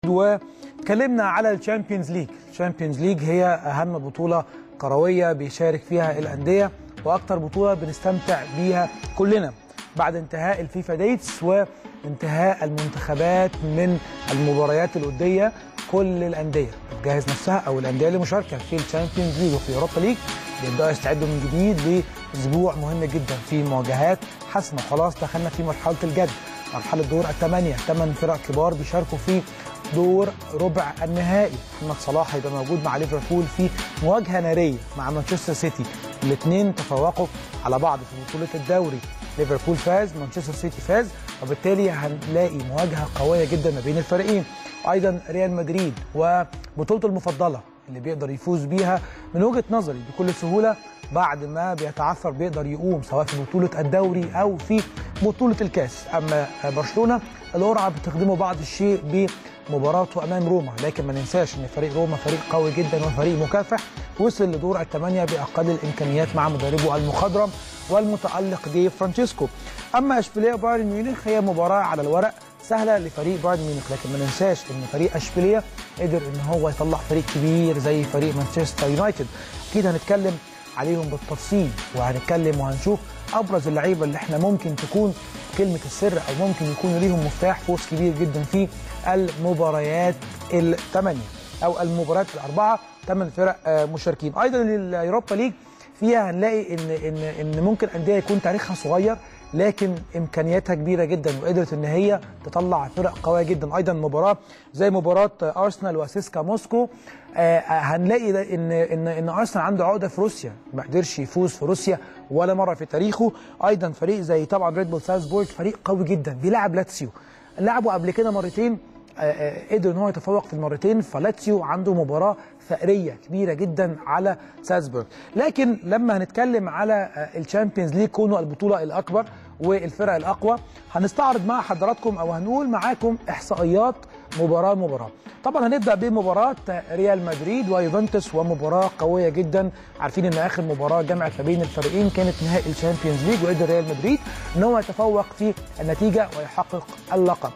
واتكلمنا على الشامبيونز ليج الشامبيونز ليج هي اهم بطوله كرويه بيشارك فيها الانديه واكتر بطوله بنستمتع بيها كلنا بعد انتهاء الفيفا ديتس وانتهاء المنتخبات من المباريات الوديه كل الانديه بتجهز نفسها او الانديه اللي مشاركه في الشامبيونز ليج وفي اوروبا ليج بيبداوا يستعدوا من جديد لاسبوع مهم جدا في مواجهات حاسمه خلاص دخلنا في مرحله الجد مرحله دور الثمانيه ثمان فرق كبار بيشاركوا في دور ربع النهائي محمد صلاح هيبقى موجود مع ليفربول في مواجهه ناريه مع مانشستر سيتي الاثنين تفوقوا على بعض في بطوله الدوري ليفربول فاز مانشستر سيتي فاز وبالتالي هنلاقي مواجهه قويه جدا ما بين الفريقين ايضا ريال مدريد وبطولته المفضله اللي بيقدر يفوز بيها من وجهه نظري بكل سهوله بعد ما بيتعثر بيقدر يقوم سواء في بطوله الدوري او في بطوله الكاس اما برشلونه القرعه بتخدمه بعض الشيء بمباراته امام روما لكن ما ننساش ان فريق روما فريق قوي جدا وفريق مكافح وصل لدور الثمانيه باقل الامكانيات مع مدربه المخضرم والمتالق دي فرانشيسكو اما اشبيليه بايرن ميونخ هي مباراه على الورق سهله لفريق بايرن ميونخ لكن ما ننساش ان فريق اشبيليه قدر ان هو يطلع فريق كبير زي فريق مانشستر يونايتد اكيد هنتكلم عليهم بالتفصيل وهنتكلم وهنشوف ابرز اللعيبه اللي احنا ممكن تكون كلمه السر او ممكن يكون ليهم مفتاح فوز كبير جدا في المباريات الثمانيه او المباريات الاربعه ثمان فرق مشاركين ايضا اليوروبا ليج فيها هنلاقي ان ان ان ممكن انديه يكون تاريخها صغير لكن امكانياتها كبيره جدا وقدرت ان هي تطلع فرق قويه جدا ايضا مباراه زي مباراه ارسنال وسيسكا موسكو آه هنلاقي ان ان ان ارسنال عنده عقده في روسيا ما قدرش يفوز في روسيا ولا مره في تاريخه ايضا فريق زي طبعا ريد بول سالزبورج فريق قوي جدا بيلعب لاتسيو لعبوا قبل كده مرتين قدر ان هو يتفوق في المرتين فلاتسيو عنده مباراه ثأريه كبيره جدا على سالزبورغ لكن لما هنتكلم على الشامبيونز ليج كونه البطوله الاكبر والفرق الاقوى هنستعرض مع حضراتكم او هنقول معاكم احصائيات مباراه مباراه طبعا هنبدا بمباراه ريال مدريد ويوفنتوس ومباراه قويه جدا عارفين ان اخر مباراه جمعت ما بين الفريقين كانت نهائي الشامبيونز ليج وقدر ريال مدريد ان هو يتفوق في النتيجه ويحقق اللقب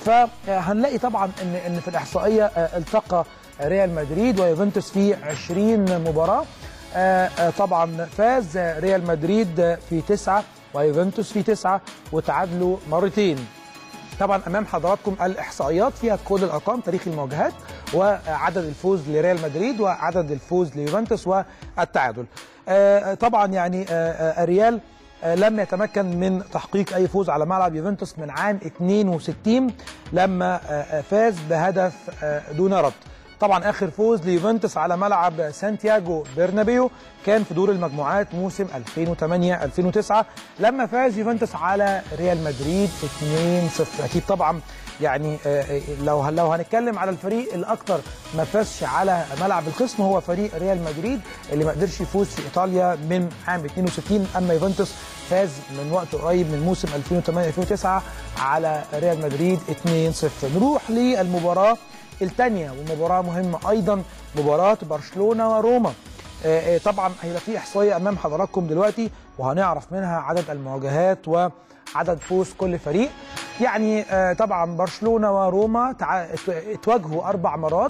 فهنلاقي طبعا ان ان في الاحصائيه التقى ريال مدريد ويوفنتوس في 20 مباراه طبعا فاز ريال مدريد في تسعه ويوفنتوس في تسعه وتعادلوا مرتين طبعا امام حضراتكم الاحصائيات فيها كل الارقام تاريخ المواجهات وعدد الفوز لريال مدريد وعدد الفوز ليوفنتوس والتعادل طبعا يعني الريال لم يتمكن من تحقيق اي فوز على ملعب يوفنتوس من عام 62 لما فاز بهدف دون رد طبعا اخر فوز ليوفنتوس على ملعب سانتياغو برنابيو كان في دور المجموعات موسم 2008 2009 لما فاز يوفنتوس على ريال مدريد 2-0 اكيد طبعا يعني لو لو هنتكلم على الفريق الاكثر ما فازش على ملعب الخصم هو فريق ريال مدريد اللي ما قدرش يفوز في ايطاليا من عام 62 اما يوفنتوس فاز من وقت قريب من موسم 2008 2009 على ريال مدريد 2-0 نروح للمباراه الثانيه ومباراه مهمه ايضا مباراه برشلونه وروما طبعا هيبقى في احصائيه امام حضراتكم دلوقتي وهنعرف منها عدد المواجهات وعدد فوز كل فريق يعني طبعا برشلونه وروما اتواجهوا اربع مرات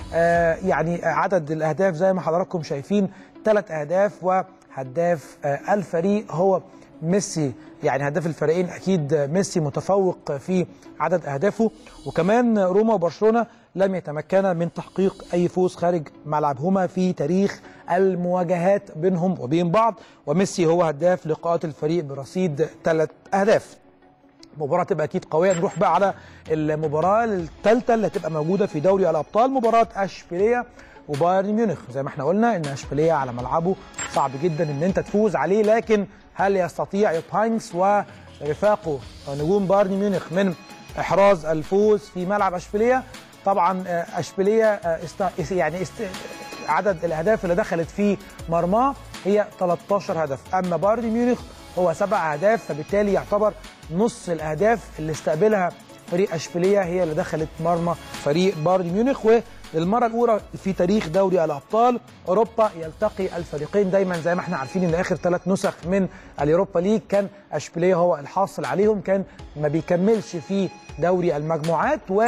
يعني عدد الاهداف زي ما حضراتكم شايفين ثلاث اهداف وهداف الفريق هو ميسي يعني هداف الفريقين اكيد ميسي متفوق في عدد اهدافه وكمان روما وبرشلونه لم يتمكنا من تحقيق اي فوز خارج ملعبهما في تاريخ المواجهات بينهم وبين بعض وميسي هو هداف لقاءات الفريق برصيد ثلاث اهداف مباراة تبقى أكيد قوية نروح بقى على المباراة الثالثة اللي هتبقى موجودة في دوري الأبطال مباراة أشبيلية وبايرن ميونخ زي ما احنا قلنا ان اشبيليه على ملعبه صعب جدا ان انت تفوز عليه لكن هل يستطيع يوب هاينكس ورفاقه نجوم بايرن ميونخ من احراز الفوز في ملعب اشبيليه طبعا اشبيليه است... يعني است... عدد الاهداف اللي دخلت في مرماه هي 13 هدف اما بايرن ميونخ هو سبع اهداف فبالتالي يعتبر نص الاهداف اللي استقبلها فريق اشبيليه هي اللي دخلت مرمى فريق بايرن ميونخ وللمره الاولى في تاريخ دوري الابطال اوروبا يلتقي الفريقين دايما زي ما احنا عارفين ان اخر ثلاث نسخ من اليوروبا ليج كان اشبيليه هو الحاصل عليهم كان ما بيكملش في دوري المجموعات و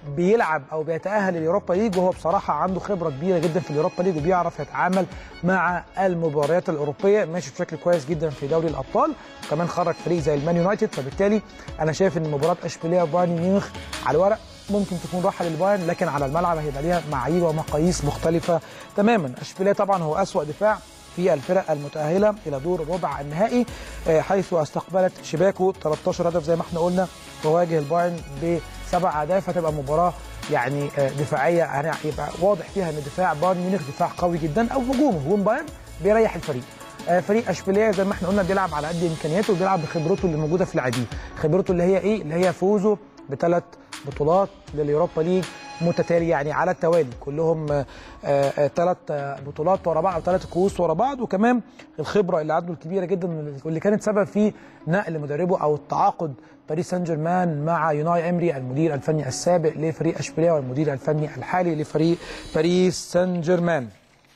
بيلعب او بيتاهل لليوروبا ليج وهو بصراحه عنده خبره كبيره جدا في اليوروبا ليج وبيعرف يتعامل مع المباريات الاوروبيه ماشي بشكل كويس جدا في دوري الابطال وكمان خرج فريق زي المان يونايتد فبالتالي انا شايف ان مباراه اشبيليه وبايرن ميونخ على الورق ممكن تكون راحه للبايرن لكن على الملعب هيبقى ليها معايير ومقاييس مختلفه تماما اشبيليه طبعا هو اسوا دفاع في الفرق المتأهلة إلى دور ربع النهائي حيث استقبلت شباكه 13 هدف زي ما احنا قلنا وواجه البايرن بسبع أهداف هتبقى مباراة يعني دفاعية يعني يبقى واضح فيها إن دفاع بايرن ميونخ دفاع قوي جدا أو هجوم هجوم بايرن بيريح الفريق فريق اشبيليه زي ما احنا قلنا بيلعب على قد امكانياته وبيلعب بخبرته اللي موجوده في اللاعبين خبرته اللي هي ايه اللي هي فوزه بثلاث بطولات لليوروبا ليج متتالي يعني على التوالي كلهم ثلاث بطولات ورا بعض او ثلاث كؤوس ورا بعض وكمان الخبره اللي عنده الكبيره جدا واللي كانت سبب في نقل مدربه او التعاقد باريس سان جيرمان مع يوناي امري المدير الفني السابق لفريق اشبيليه والمدير الفني الحالي لفريق باريس سان جيرمان.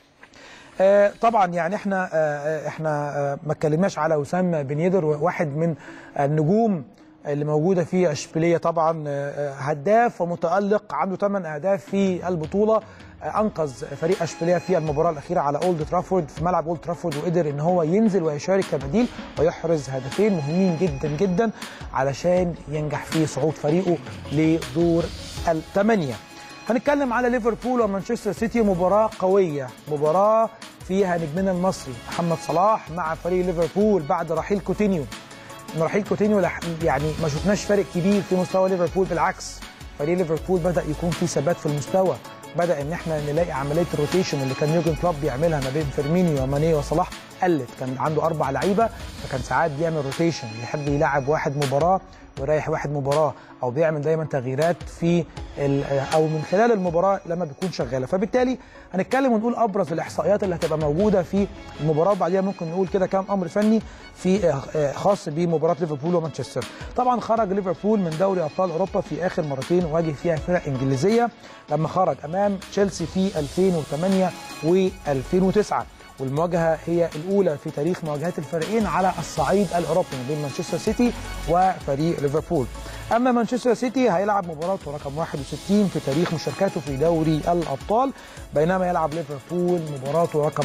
آه طبعا يعني احنا آه احنا آه ما اتكلمناش على وسام بن يدر واحد من النجوم اللي موجوده في اشبيليه طبعا هداف ومتالق عنده 8 اهداف في البطوله انقذ فريق اشبيليه في المباراه الاخيره على اولد ترافورد في ملعب اولد ترافورد وقدر ان هو ينزل ويشارك كبديل ويحرز هدفين مهمين جدا جدا علشان ينجح في صعود فريقه لدور الثمانيه. هنتكلم على ليفربول ومانشستر سيتي مباراه قويه مباراه فيها نجمنا المصري محمد صلاح مع فريق ليفربول بعد رحيل كوتينيو ان رحيل كوتينيو يعني ما شفناش فارق كبير في مستوى ليفربول بالعكس فريق ليفربول بدا يكون في ثبات في المستوى بدا ان احنا نلاقي عمليه الروتيشن اللي كان يوجن كلوب بيعملها ما بين فيرمينيو وماني وصلاح قلت كان عنده اربع لعيبه فكان ساعات بيعمل روتيشن يحب يلعب واحد مباراه ويريح واحد مباراه او بيعمل دايما تغييرات في او من خلال المباراه لما بتكون شغاله فبالتالي هنتكلم ونقول ابرز الاحصائيات اللي هتبقى موجوده في المباراه وبعديها ممكن نقول كده كام امر فني في خاص بمباراه ليفربول ومانشستر طبعا خرج ليفربول من دوري ابطال اوروبا في اخر مرتين واجه فيها فرق انجليزيه لما خرج امام تشيلسي في 2008 و2009 والمواجهه هي الاولى في تاريخ مواجهات الفريقين على الصعيد الاوروبي ما بين مانشستر سيتي وفريق ليفربول. اما مانشستر سيتي هيلعب مباراته رقم 61 في تاريخ مشاركاته في دوري الابطال بينما يلعب ليفربول مباراته رقم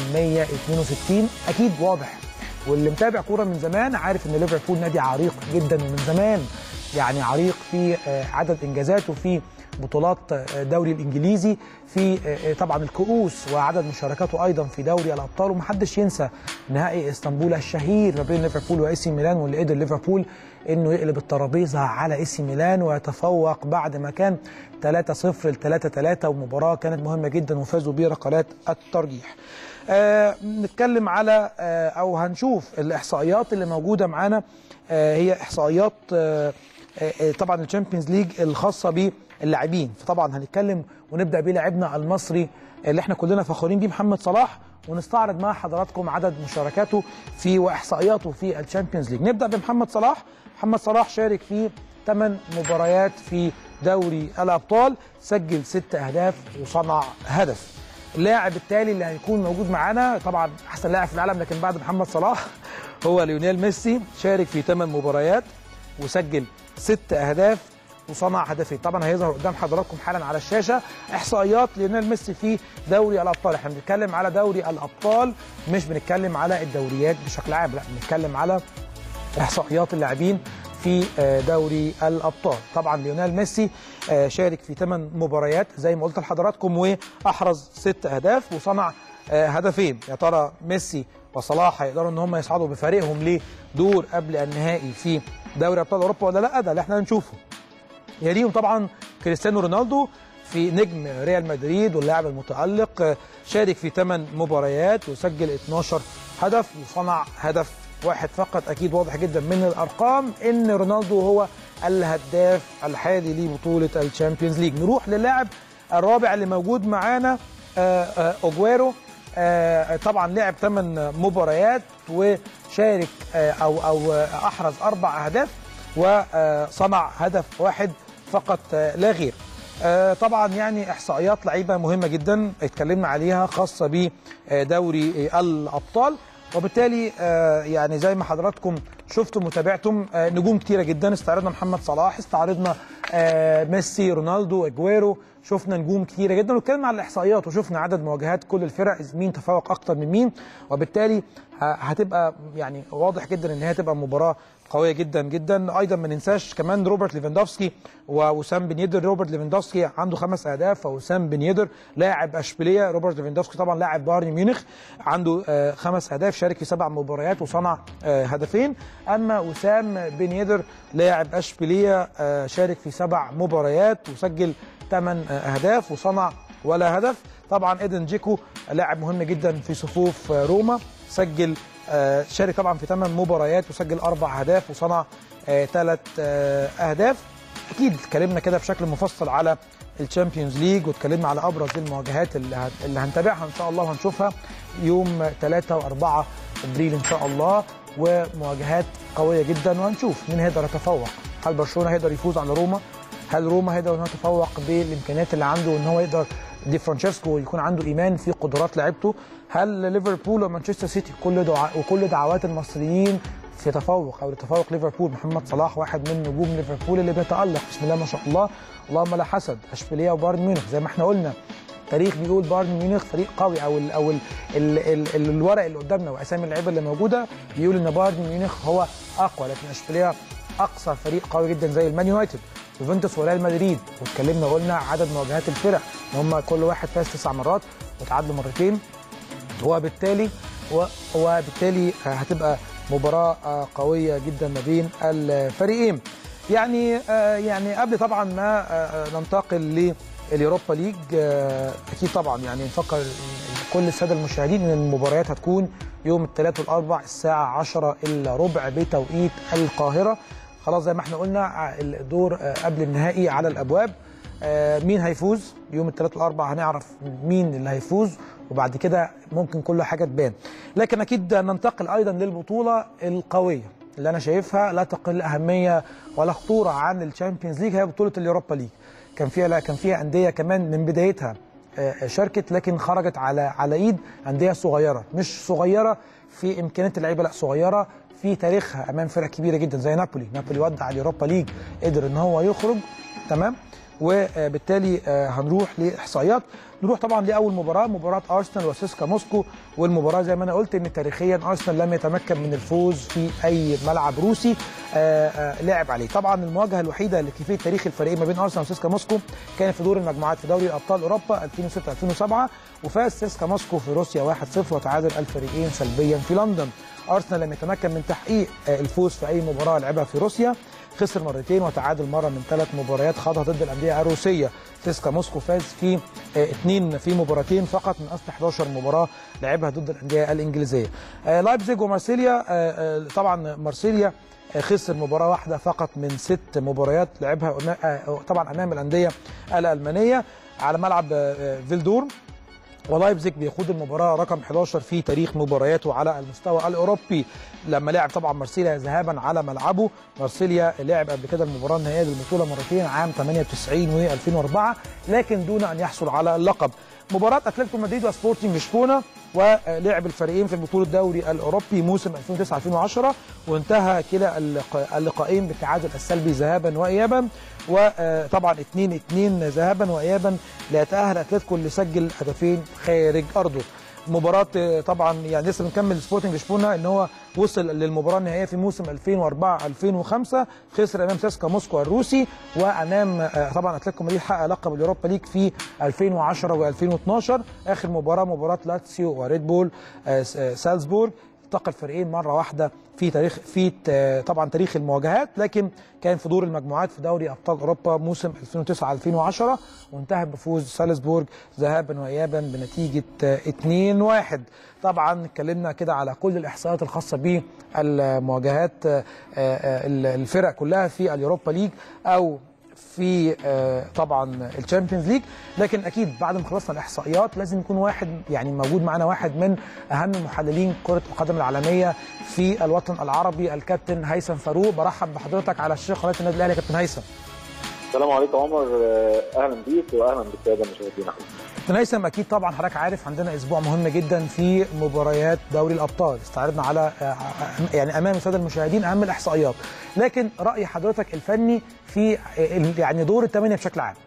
162 اكيد واضح واللي متابع كوره من زمان عارف ان ليفربول نادي عريق جدا ومن زمان يعني عريق في عدد انجازاته في بطولات الدوري الانجليزي في طبعا الكؤوس وعدد مشاركاته ايضا في دوري الابطال ومحدش ينسى نهائي اسطنبول الشهير ما بين ليفربول واي سي ميلان واللي قدر ليفربول انه يقلب الترابيزه على اي سي ميلان ويتفوق بعد ما كان 3-0 ل 3-3 ومباراه كانت مهمه جدا وفازوا بركلات الترجيح. آه نتكلم على آه او هنشوف الاحصائيات اللي موجوده معانا آه هي احصائيات آه طبعا الشامبيونز ليج الخاصه باللاعبين فطبعا هنتكلم ونبدا بلاعبنا المصري اللي احنا كلنا فخورين بيه محمد صلاح ونستعرض مع حضراتكم عدد مشاركاته في واحصائياته في الشامبيونز ليج نبدا بمحمد صلاح محمد صلاح شارك في 8 مباريات في دوري الابطال سجل 6 اهداف وصنع هدف اللاعب التالي اللي هيكون موجود معانا طبعا احسن لاعب في العالم لكن بعد محمد صلاح هو ليونيل ميسي شارك في 8 مباريات وسجل ست اهداف وصنع هدفين طبعا هيظهر قدام حضراتكم حالا على الشاشه احصائيات ليونيل ميسي في دوري الابطال احنا بنتكلم على دوري الابطال مش بنتكلم على الدوريات بشكل عام لا بنتكلم على احصائيات اللاعبين في دوري الابطال طبعا ليونيل ميسي شارك في 8 مباريات زي ما قلت لحضراتكم واحرز ست اهداف وصنع هدفين يا ترى ميسي وصلاح هيقدروا ان هم يصعدوا بفريقهم لدور قبل النهائي في دوري ابطال اوروبا ولا لا ده اللي احنا هنشوفه يليهم طبعا كريستيانو رونالدو في نجم ريال مدريد واللاعب المتالق شارك في 8 مباريات وسجل 12 هدف وصنع هدف واحد فقط اكيد واضح جدا من الارقام ان رونالدو هو الهداف الحالي لبطوله الشامبيونز ليج نروح للاعب الرابع اللي موجود معانا اوجويرو طبعا لعب 8 مباريات وشارك او او احرز اربع اهداف وصنع هدف واحد فقط لا غير طبعا يعني احصائيات لعيبه مهمه جدا اتكلمنا عليها خاصه بدوري الابطال وبالتالي يعني زي ما حضراتكم شفتم وتابعتم آه، نجوم كتيره جدا استعرضنا محمد صلاح استعرضنا آه، ميسي رونالدو اجويرو شفنا نجوم كتيره جدا واتكلمنا على الاحصائيات وشفنا عدد مواجهات كل الفرق مين تفوق اكتر من مين وبالتالي ه- هتبقى يعني واضح جدا ان هي هتبقى مباراه قويه جدا جدا ايضا ما ننساش كمان روبرت ليفاندوفسكي ووسام بن يدر روبرت ليفاندوفسكي عنده خمس اهداف ووسام بن يدر لاعب اشبيليه روبرت ليفاندوفسكي طبعا لاعب بايرن ميونخ عنده آه، خمس اهداف شارك في سبع مباريات وصنع آه، هدفين اما وسام بن يدر لاعب اشبيليه آه، شارك في سبع مباريات وسجل ثمان اهداف وصنع ولا هدف طبعا ايدن جيكو لاعب مهم جدا في صفوف آه، روما سجل آه، شارك طبعا في ثمان مباريات وسجل اربع اهداف وصنع ثلاث اهداف اكيد اتكلمنا كده بشكل مفصل على الشامبيونز ليج واتكلمنا على ابرز المواجهات اللي هت- اللي هنتابعها ان شاء الله وهنشوفها يوم 3 و4 ابريل ان شاء الله ومواجهات قويه جدا وهنشوف مين هيقدر يتفوق هل برشلونه هيقدر يفوز على روما هل روما هيقدر ان هو يتفوق بالامكانيات اللي عنده ان هو يقدر دي فرانشيسكو يكون عنده ايمان في قدرات لعيبته هل ليفربول ومانشستر سيتي كل دعاء وكل دعوات المصريين في تفوق او لتفوق ليفربول محمد صلاح واحد من نجوم ليفربول اللي بيتالق بسم الله ما شاء الله اللهم لا حسد اشبيليه وبايرن ميونخ زي ما احنا قلنا تاريخ بيقول بايرن ميونخ فريق قوي او ال او ال ال ال ال الورق اللي قدامنا واسامي اللعيبه اللي موجوده بيقول ان بايرن ميونخ هو اقوى لكن اشبيليه اقصى فريق قوي جدا زي المان يونايتد يوفنتوس وريال مدريد واتكلمنا وقلنا عدد مواجهات الفرق ان هم كل واحد فاز تسع مرات وتعادلوا مرتين وبالتالي و- وبالتالي هتبقى مباراة آه، قوية جدا ما بين الفريقين. يعني آه، يعني قبل طبعا ما آه، آه، ننتقل لليوروبا ليج آه، اكيد طبعا يعني نفكر كل الساده المشاهدين ان المباريات هتكون يوم الثلاث والاربع الساعه 10 الا ربع بتوقيت القاهره خلاص زي ما احنا قلنا ع- الدور آه، قبل النهائي على الابواب آه، مين هيفوز يوم الثلاث والاربع هنعرف مين اللي هيفوز وبعد كده ممكن كل حاجه تبان لكن اكيد ننتقل ايضا للبطوله القويه اللي انا شايفها لا تقل اهميه ولا خطوره عن الشامبيونز ليج هي بطوله اليوروبا ليج كان فيها لا كان فيها انديه كمان من بدايتها آه، شاركت لكن خرجت على على ايد انديه صغيره مش صغيره في امكانيات اللعيبه لا صغيره في تاريخها امام فرق كبيره جدا زي نابولي نابولي ودع اليوروبا ليج قدر ان هو يخرج تمام وبالتالي آه، هنروح لاحصائيات نروح طبعا لاول مباراه مباراه ارسنال وسيسكا موسكو والمباراه زي ما انا قلت ان تاريخيا ارسنال لم يتمكن من الفوز في اي ملعب روسي آه، آه، لعب عليه طبعا المواجهه الوحيده اللي في تاريخ الفريقين ما بين ارسنال وسيسكا موسكو كانت في دور المجموعات في دوري ابطال اوروبا 2006 2007 وفاز سيسكا موسكو في روسيا 1-0 وتعادل الفريقين سلبيا في لندن ارسنال لم يتمكن من تحقيق آه، الفوز في اي مباراه لعبها في روسيا خسر مرتين وتعادل مره من ثلاث مباريات خاضها ضد الانديه الروسيه سيسكا موسكو فاز في آه، اثنين في مباراتين فقط من اصل 11 مباراه لعبها ضد الانديه الانجليزيه آه، لايبزيج ومارسيليا آه، آه، طبعا مارسيليا آه، خسر مباراه واحده فقط من ست مباريات لعبها أما- آه، طبعا امام الانديه الالمانيه على ملعب آه، آه، فيلدور ولايبزيج بيخوض المباراه رقم 11 في تاريخ مبارياته على المستوى الاوروبي لما لعب طبعا مارسيليا ذهابا على ملعبه مارسيليا لعب قبل كده المباراه النهائيه للبطوله مرتين عام 98 و2004 لكن دون ان يحصل على اللقب مباراه اتلتيكو مدريد وسبورتنج لشبونه ولعب الفريقين في بطوله الدوري الاوروبي موسم 2009 2010 وانتهى كلا اللق- اللقاءين بالتعادل السلبي ذهابا وايابا وطبعا 2 2 ذهابا وايابا ليتاهل اتلتيكو اللي سجل هدفين خارج ارضه مباراة آه، طبعا يعني لسه بنكمل سبورتنج لشبونه ان هو وصل للمباراة النهائية في موسم 2004 2005 خسر امام سيسكا موسكو الروسي وامام آه، طبعا اتلتيكو مدريد حقق لقب اليوروبا ليج في 2010 و2012 اخر مباراة مباراة لاتسيو وريد بول آه، س- آه، سالزبورغ التقى الفريقين مره واحده في تاريخ في ت- طبعا تاريخ المواجهات لكن كان في دور المجموعات في دوري ابطال اوروبا موسم 2009 2010 وانتهى بفوز سالزبورج ذهابا وايابا بنتيجه آه، 2-1 طبعا اتكلمنا كده على كل الاحصائيات الخاصه بالمواجهات آه، آه، الفرق كلها في اليوروبا ليج او في آه، طبعا الشامبيونز ليج لكن اكيد بعد ما خلصنا الاحصائيات لازم يكون واحد يعني موجود معنا واحد من اهم محللين كره القدم العالميه في الوطن العربي الكابتن هيثم فاروق برحب بحضرتك على الشاشه قناه النادي الاهلي يا كابتن هيثم السلام عليكم عمر اهلا بيك واهلا بالساده المشاهدين كابتن هيثم اكيد طبعا حضرتك عارف عندنا اسبوع مهم جدا في مباريات دوري الابطال استعرضنا على يعني امام الساده المشاهدين اهم الاحصائيات لكن راي حضرتك الفني في يعني دور الثمانيه بشكل عام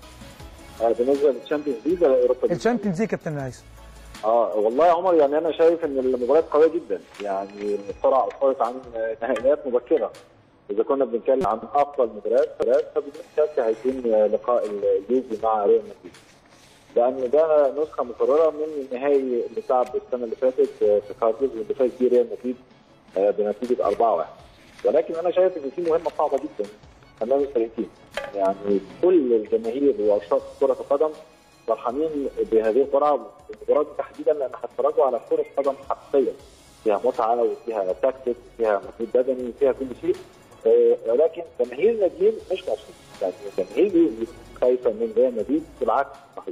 بالنسبه للشامبيونز ليج ولا اوروبا الشامبيونز ليج كابتن هيثم اه والله يا عمر يعني انا شايف ان المباريات قويه جدا يعني القرعه اصرت عن نهائيات مبكره اذا كنا بنتكلم عن افضل مباريات فبدون شك هيكون لقاء اليوفي مع ريال مدريد لان ده نسخه مكرره من النهائي اللي اتلعب السنه اللي فاتت في كارلوس واللي فاز فيه ريال مدريد بنتيجه 4-1 ولكن انا شايف ان في مهمه صعبه جدا امام الفريقين يعني كل الجماهير وعشاق كره القدم فرحانين بهذه القرعه المباراه دي تحديدا لان هتفرجوا على كره قدم حقيقيه فيها متعه وفيها تكتيك وفيها مجهود بدني وفيها كل شيء ولكن جماهير الناديين مش مبسوطه يعني جماهير خايفه من ريال مدريد بالعكس صحيح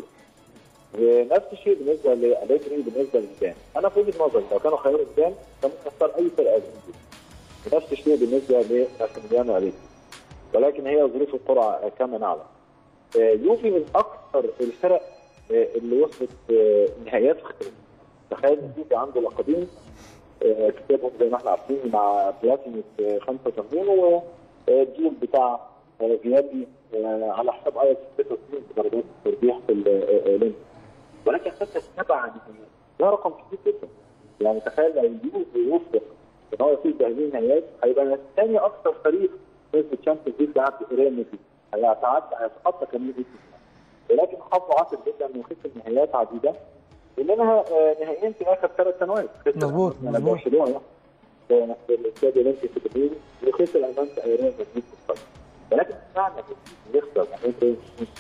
ونفس الشيء بالنسبه لاليجري بالنسبه لزيدان انا في وجهه نظري لو كانوا خيروا زيدان كان ممكن يختار اي فرقه ونفس الشيء بالنسبه لماسيميليانو اليجري ولكن هي ظروف القرعه كما نعلم يوفي من اكثر الفرق اللي وصلت نهائيات اختلاف تخيل ان يوفي عنده لقبين كتابهم زي ما احنا عارفين مع بلاتيني في 85 والجيل بتاع غيابي على حساب اياكس 66 درجات الترجيح في الاولمبيك ولكن حتى سبع نهائيات ده رقم كبير جدا يعني تخيل لو اليوفي يوفق ان هو يفوز بهذه النهائيات هيبقى ثاني اكثر فريق فاز بالتشامبيونز ليج لعب ريال مدريد هيتعدى هيتخطى كمان ولكن حظه عاطل جدا وخسر نهائيات عديده منها نهائيين في اخر ثلاث سنوات مظبوط مظبوط برشلونه في الاستاد الاولمبي في برلين وخسر امام ريال مدريد في الفاينل ولكن معنى يخسر امام في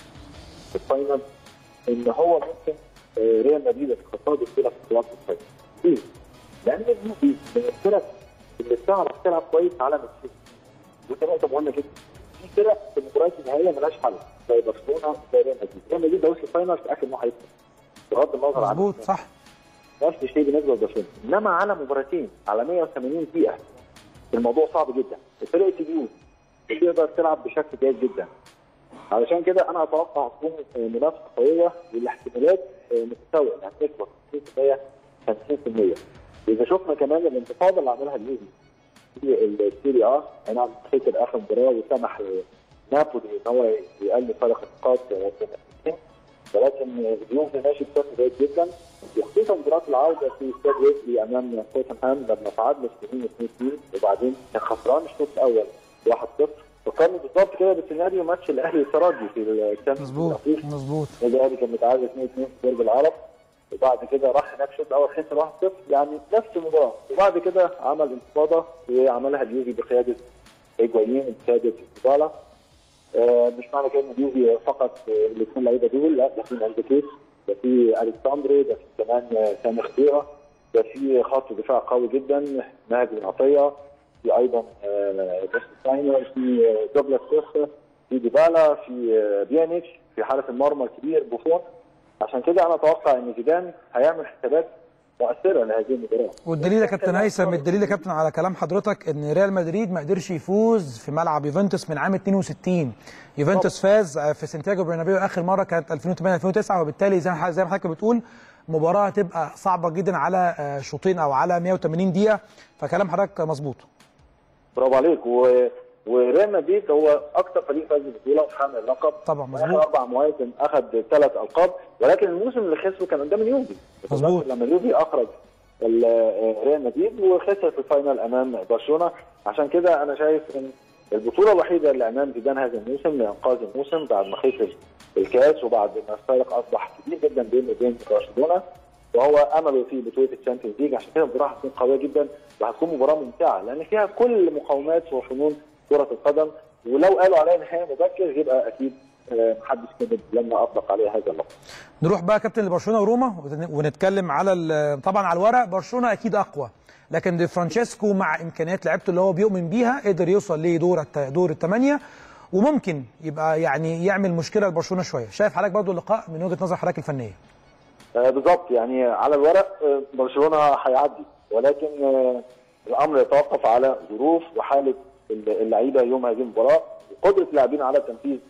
الفاينل ان هو ممكن ريال مدريد يتخطى بسهوله في بطولات الفاينل ليه؟ لان اليوفي من الفرق اللي بتعرف تلعب كويس على نفسها ودي نقطه مهمه جدا في فرق في المباريات النهائيه ملهاش حل زي برشلونه زي ريال مدريد ريال مدريد ده وصل الفاينل في اخر انه هيكسب بغض النظر عن مظبوط صح نفس الشيء بالنسبه لبرشلونه انما على مباراتين على 180 دقيقه الموضوع صعب جدا فرقه اليوم بتقدر تلعب بشكل جيد جدا علشان كده انا اتوقع تكون منافسه قويه والاحتمالات متساويه يعني نسبه 50% 50% اذا شفنا كمان الانتفاضه اللي عملها اليوفي في السيري اه انا خسر اخر مباراه وسمح نابولي ان هو يقلل فرق النقاط ولكن اليوفي ماشي بشكل جيد جدا وخصوصا مباراه العوده في استاد ويسلي امام توتنهام لما تعادلوا في 2 2 وبعدين كان خسران الشوط الاول 1-0 فكان بالظبط كده بسيناريو ماتش الاهلي الترجي في الشامبيونز مظبوط مظبوط الاهلي كان متعادل 2 2 في برج العرب وبعد كده راح هناك الشوط الاول خسر 1-0 يعني نفس المباراه وبعد كده عمل انتفاضه وعملها اليوفي بقياده هيجوايين بقياده ديبالا آه مش معنى كده ان اليوفي فقط الاثنين لعيبه دول لا ده في مانديكيس ده في الكساندري ده في كمان سامي خطيره ده في خط دفاع قوي جدا مهدي عطيه في ايضا بس ساينر في دوبلاس كوستا في ديبالا في بيانيتش في حارس المرمى الكبير بوفون عشان كده انا اتوقع ان زيدان هيعمل حسابات مؤثره لهذه المباراه والدليل يا كابتن هيثم الدليل يا كابتن على كلام حضرتك ان ريال مدريد ما قدرش يفوز في ملعب يوفنتوس من عام 62 يوفنتوس فاز في سانتياغو برنابيو اخر مره كانت 2008 2009 وبالتالي زي ما زي ما حضرتك بتقول مباراه هتبقى صعبه جدا على شوطين او على 180 دقيقه فكلام حضرتك مظبوط برافو عليك و... وريال مدريد هو اكثر فريق فاز بالبطوله وحامل اللقب طبعا مظبوط اربع مواسم اخذ ثلاث القاب ولكن الموسم اللي خسره كان قدام اليوفي مظبوط لما اليوفي اخرج ريال مدريد وخسر في الفاينل امام برشلونه عشان كده انا شايف ان البطوله الوحيده اللي امام زيدان هذا الموسم لانقاذ الموسم بعد ما خسر الكاس وبعد ما الفارق اصبح كبير جدا بينه وبين برشلونه وهو امله في بطوله الشامبيونز ليج عشان كده المباراه هتكون قويه جدا وهتكون مباراه ممتعه لان فيها كل مقومات وفنون كره القدم ولو قالوا عليها نهائي مبكر يبقى اكيد محدش كذب لما اطلق عليه هذا اللقب. نروح بقى كابتن لبرشلونه وروما ونتكلم على طبعا على الورق برشلونه اكيد اقوى لكن دي فرانشيسكو مع امكانيات لعيبته اللي هو بيؤمن بيها قدر يوصل لدور دور الثمانيه وممكن يبقى يعني يعمل مشكله لبرشلونه شويه شايف حضرتك برضو اللقاء من وجهه نظر حضرتك الفنيه آه بالظبط يعني على الورق آه برشلونه هيعدي ولكن آه الامر يتوقف على ظروف وحاله اللعيبه يوم هذه المباراه وقدره اللاعبين على تنفيذ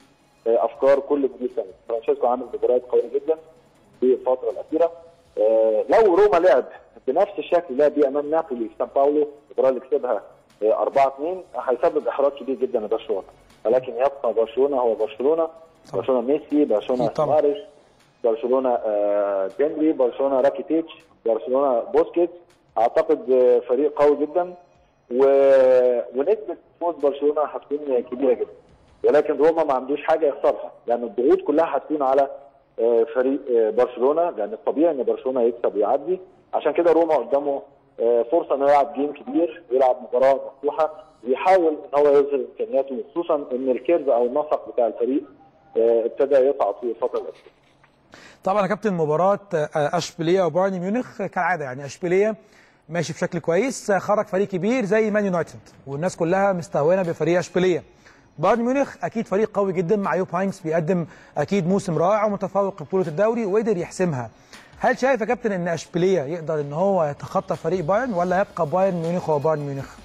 آه، افكار كل مدير فني فرانشيسكو عامل مباريات قويه جدا في الفتره الاخيره آه، لو روما لعب بنفس الشكل اللي لعب بيه امام نابولي في سان باولو المباراه اللي كسبها 4 2 هيسبب احراج كبير جدا لبرشلونه ولكن يبقى برشلونه هو برشلونه برشلونه ميسي برشلونه أكيد طبعاً. سواريز برشلونه آه، ديمبلي برشلونه راكيتيتش برشلونه بوسكيتس اعتقد آه، فريق قوي جدا و... ونسبه فوز برشلونه هتكون كبيره جدا ولكن روما ما عندوش حاجه يخسرها لان الضغوط كلها هتكون على آه، فريق آه، برشلونه لان الطبيعي ان برشلونه يكسب ويعدي عشان كده روما قدامه آه، فرصه انه يلعب جيم كبير ويلعب مباراه مفتوحه ويحاول ان هو يظهر امكانياته خصوصا ان الكيرف او النسق بتاع الفريق آه، ابتدى يصعد في الفتره الاخيره طبعا يا كابتن مباراة آه، اشبيليه وبايرن ميونخ كالعادة يعني اشبيليه ماشي بشكل كويس آه، خرج فريق كبير زي مان يونايتد والناس كلها مستهونة بفريق اشبيليه بايرن ميونخ اكيد فريق قوي جدا مع يوب هاينكس بيقدم اكيد موسم رائع ومتفوق في بطولة الدوري وقدر يحسمها هل شايف يا كابتن ان اشبيليه يقدر ان هو يتخطى فريق بايرن ولا يبقى بايرن ميونخ هو بايرن ميونخ؟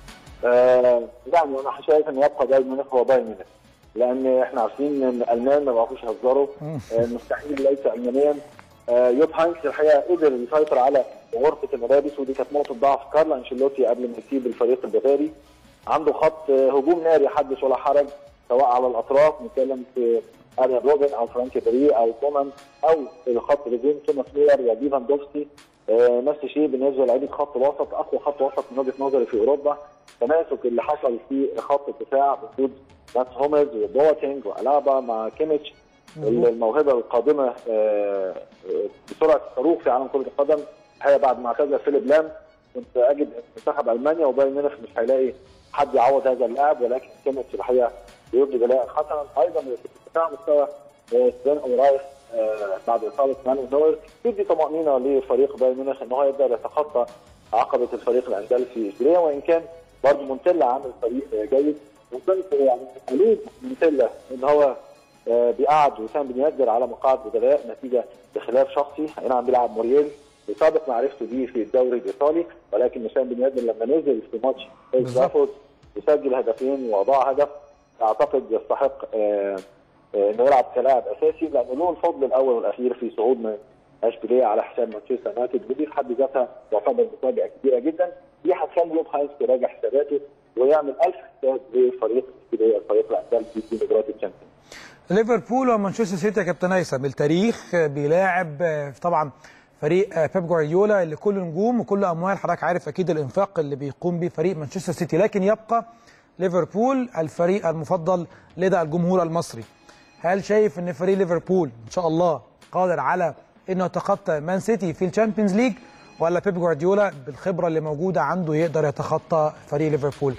آه يعني انا شايف ان يبقى بايرن ميونخ هو بايرن ميونخ لان احنا عارفين ان الالمان ما بيعرفوش يهزروا آه مستحيل ليس المانيا آه يوب هانكس الحقيقه قدر يسيطر على غرفه الملابس ودي كانت نقطه ضعف كارل انشيلوتي قبل ما يسيب الفريق البافاري عنده خط آه، هجوم ناري حدث ولا حرج سواء على الاطراف نتكلم في اريان روبن او فرانكي بري او كومان او خط الهجوم توماس ميلر وليفاندوفسكي آه، نفس الشيء بالنسبه لعيبه خط وسط اقوى خط وسط من وجهه نظري في اوروبا تماسك اللي حصل في خط الدفاع بوجود مات هومز وبواتينج والابا مع كيميتش الموهبه القادمه آه، آه، بسرعه الصاروخ في عالم كره القدم الحقيقه بعد ما اعتزل فيليب لام كنت اجد منتخب المانيا وبايرن ميونخ مش هيلاقي حد يعوض هذا اللاعب ولكن كيميتش الحقيقه بيرضي بلاء حسنا ايضا في الدفاع مستوى آه، سفين اورايخ آه، بعد اصابه مانو نوير يدي طمانينه لفريق بايرن ميونخ ان هو يقدر يتخطى عقبه الفريق الاندلسي اشبيليه وان كان برضه مونتيلا عامل فريق آه، جيد وكنت يعني الوم مونتيلا ان هو آه، بيقعد وسام بن ياسر على مقاعد بدلاء نتيجه بخلاف شخصي اي نعم بيلعب مورييل سابق معرفته بيه في الدوري الايطالي ولكن وسام بن ياسر لما نزل في ماتش اولد بالظبط. ترافورد يسجل هدفين واضاع هدف اعتقد يستحق آه، آه، انه يلعب كلاعب اساسي لانه له الفضل الاول والاخير في صعود من اشبيليه على حساب مانشستر يونايتد ودي في حد ذاتها تعتبر مفاجاه كبيره جدا دي هتخلي يوب هاينز يراجع حساباته ويعمل الف حساب لفريق اشبيليه الفريق الاندلسي في مباراه الشامبيونز ليفربول ومانشستر سيتي يا كابتن هيثم التاريخ بيلاعب آه، طبعا فريق آه، بيب جوارديولا اللي كله نجوم وكل اموال حضرتك عارف اكيد الانفاق اللي بيقوم به فريق مانشستر سيتي لكن يبقى ليفربول الفريق المفضل لدى الجمهور المصري هل شايف ان فريق ليفربول ان شاء الله قادر على انه يتخطى مان سيتي في الشامبيونز ليج ولا بيب جوارديولا بالخبره اللي موجوده عنده يقدر يتخطى فريق ليفربول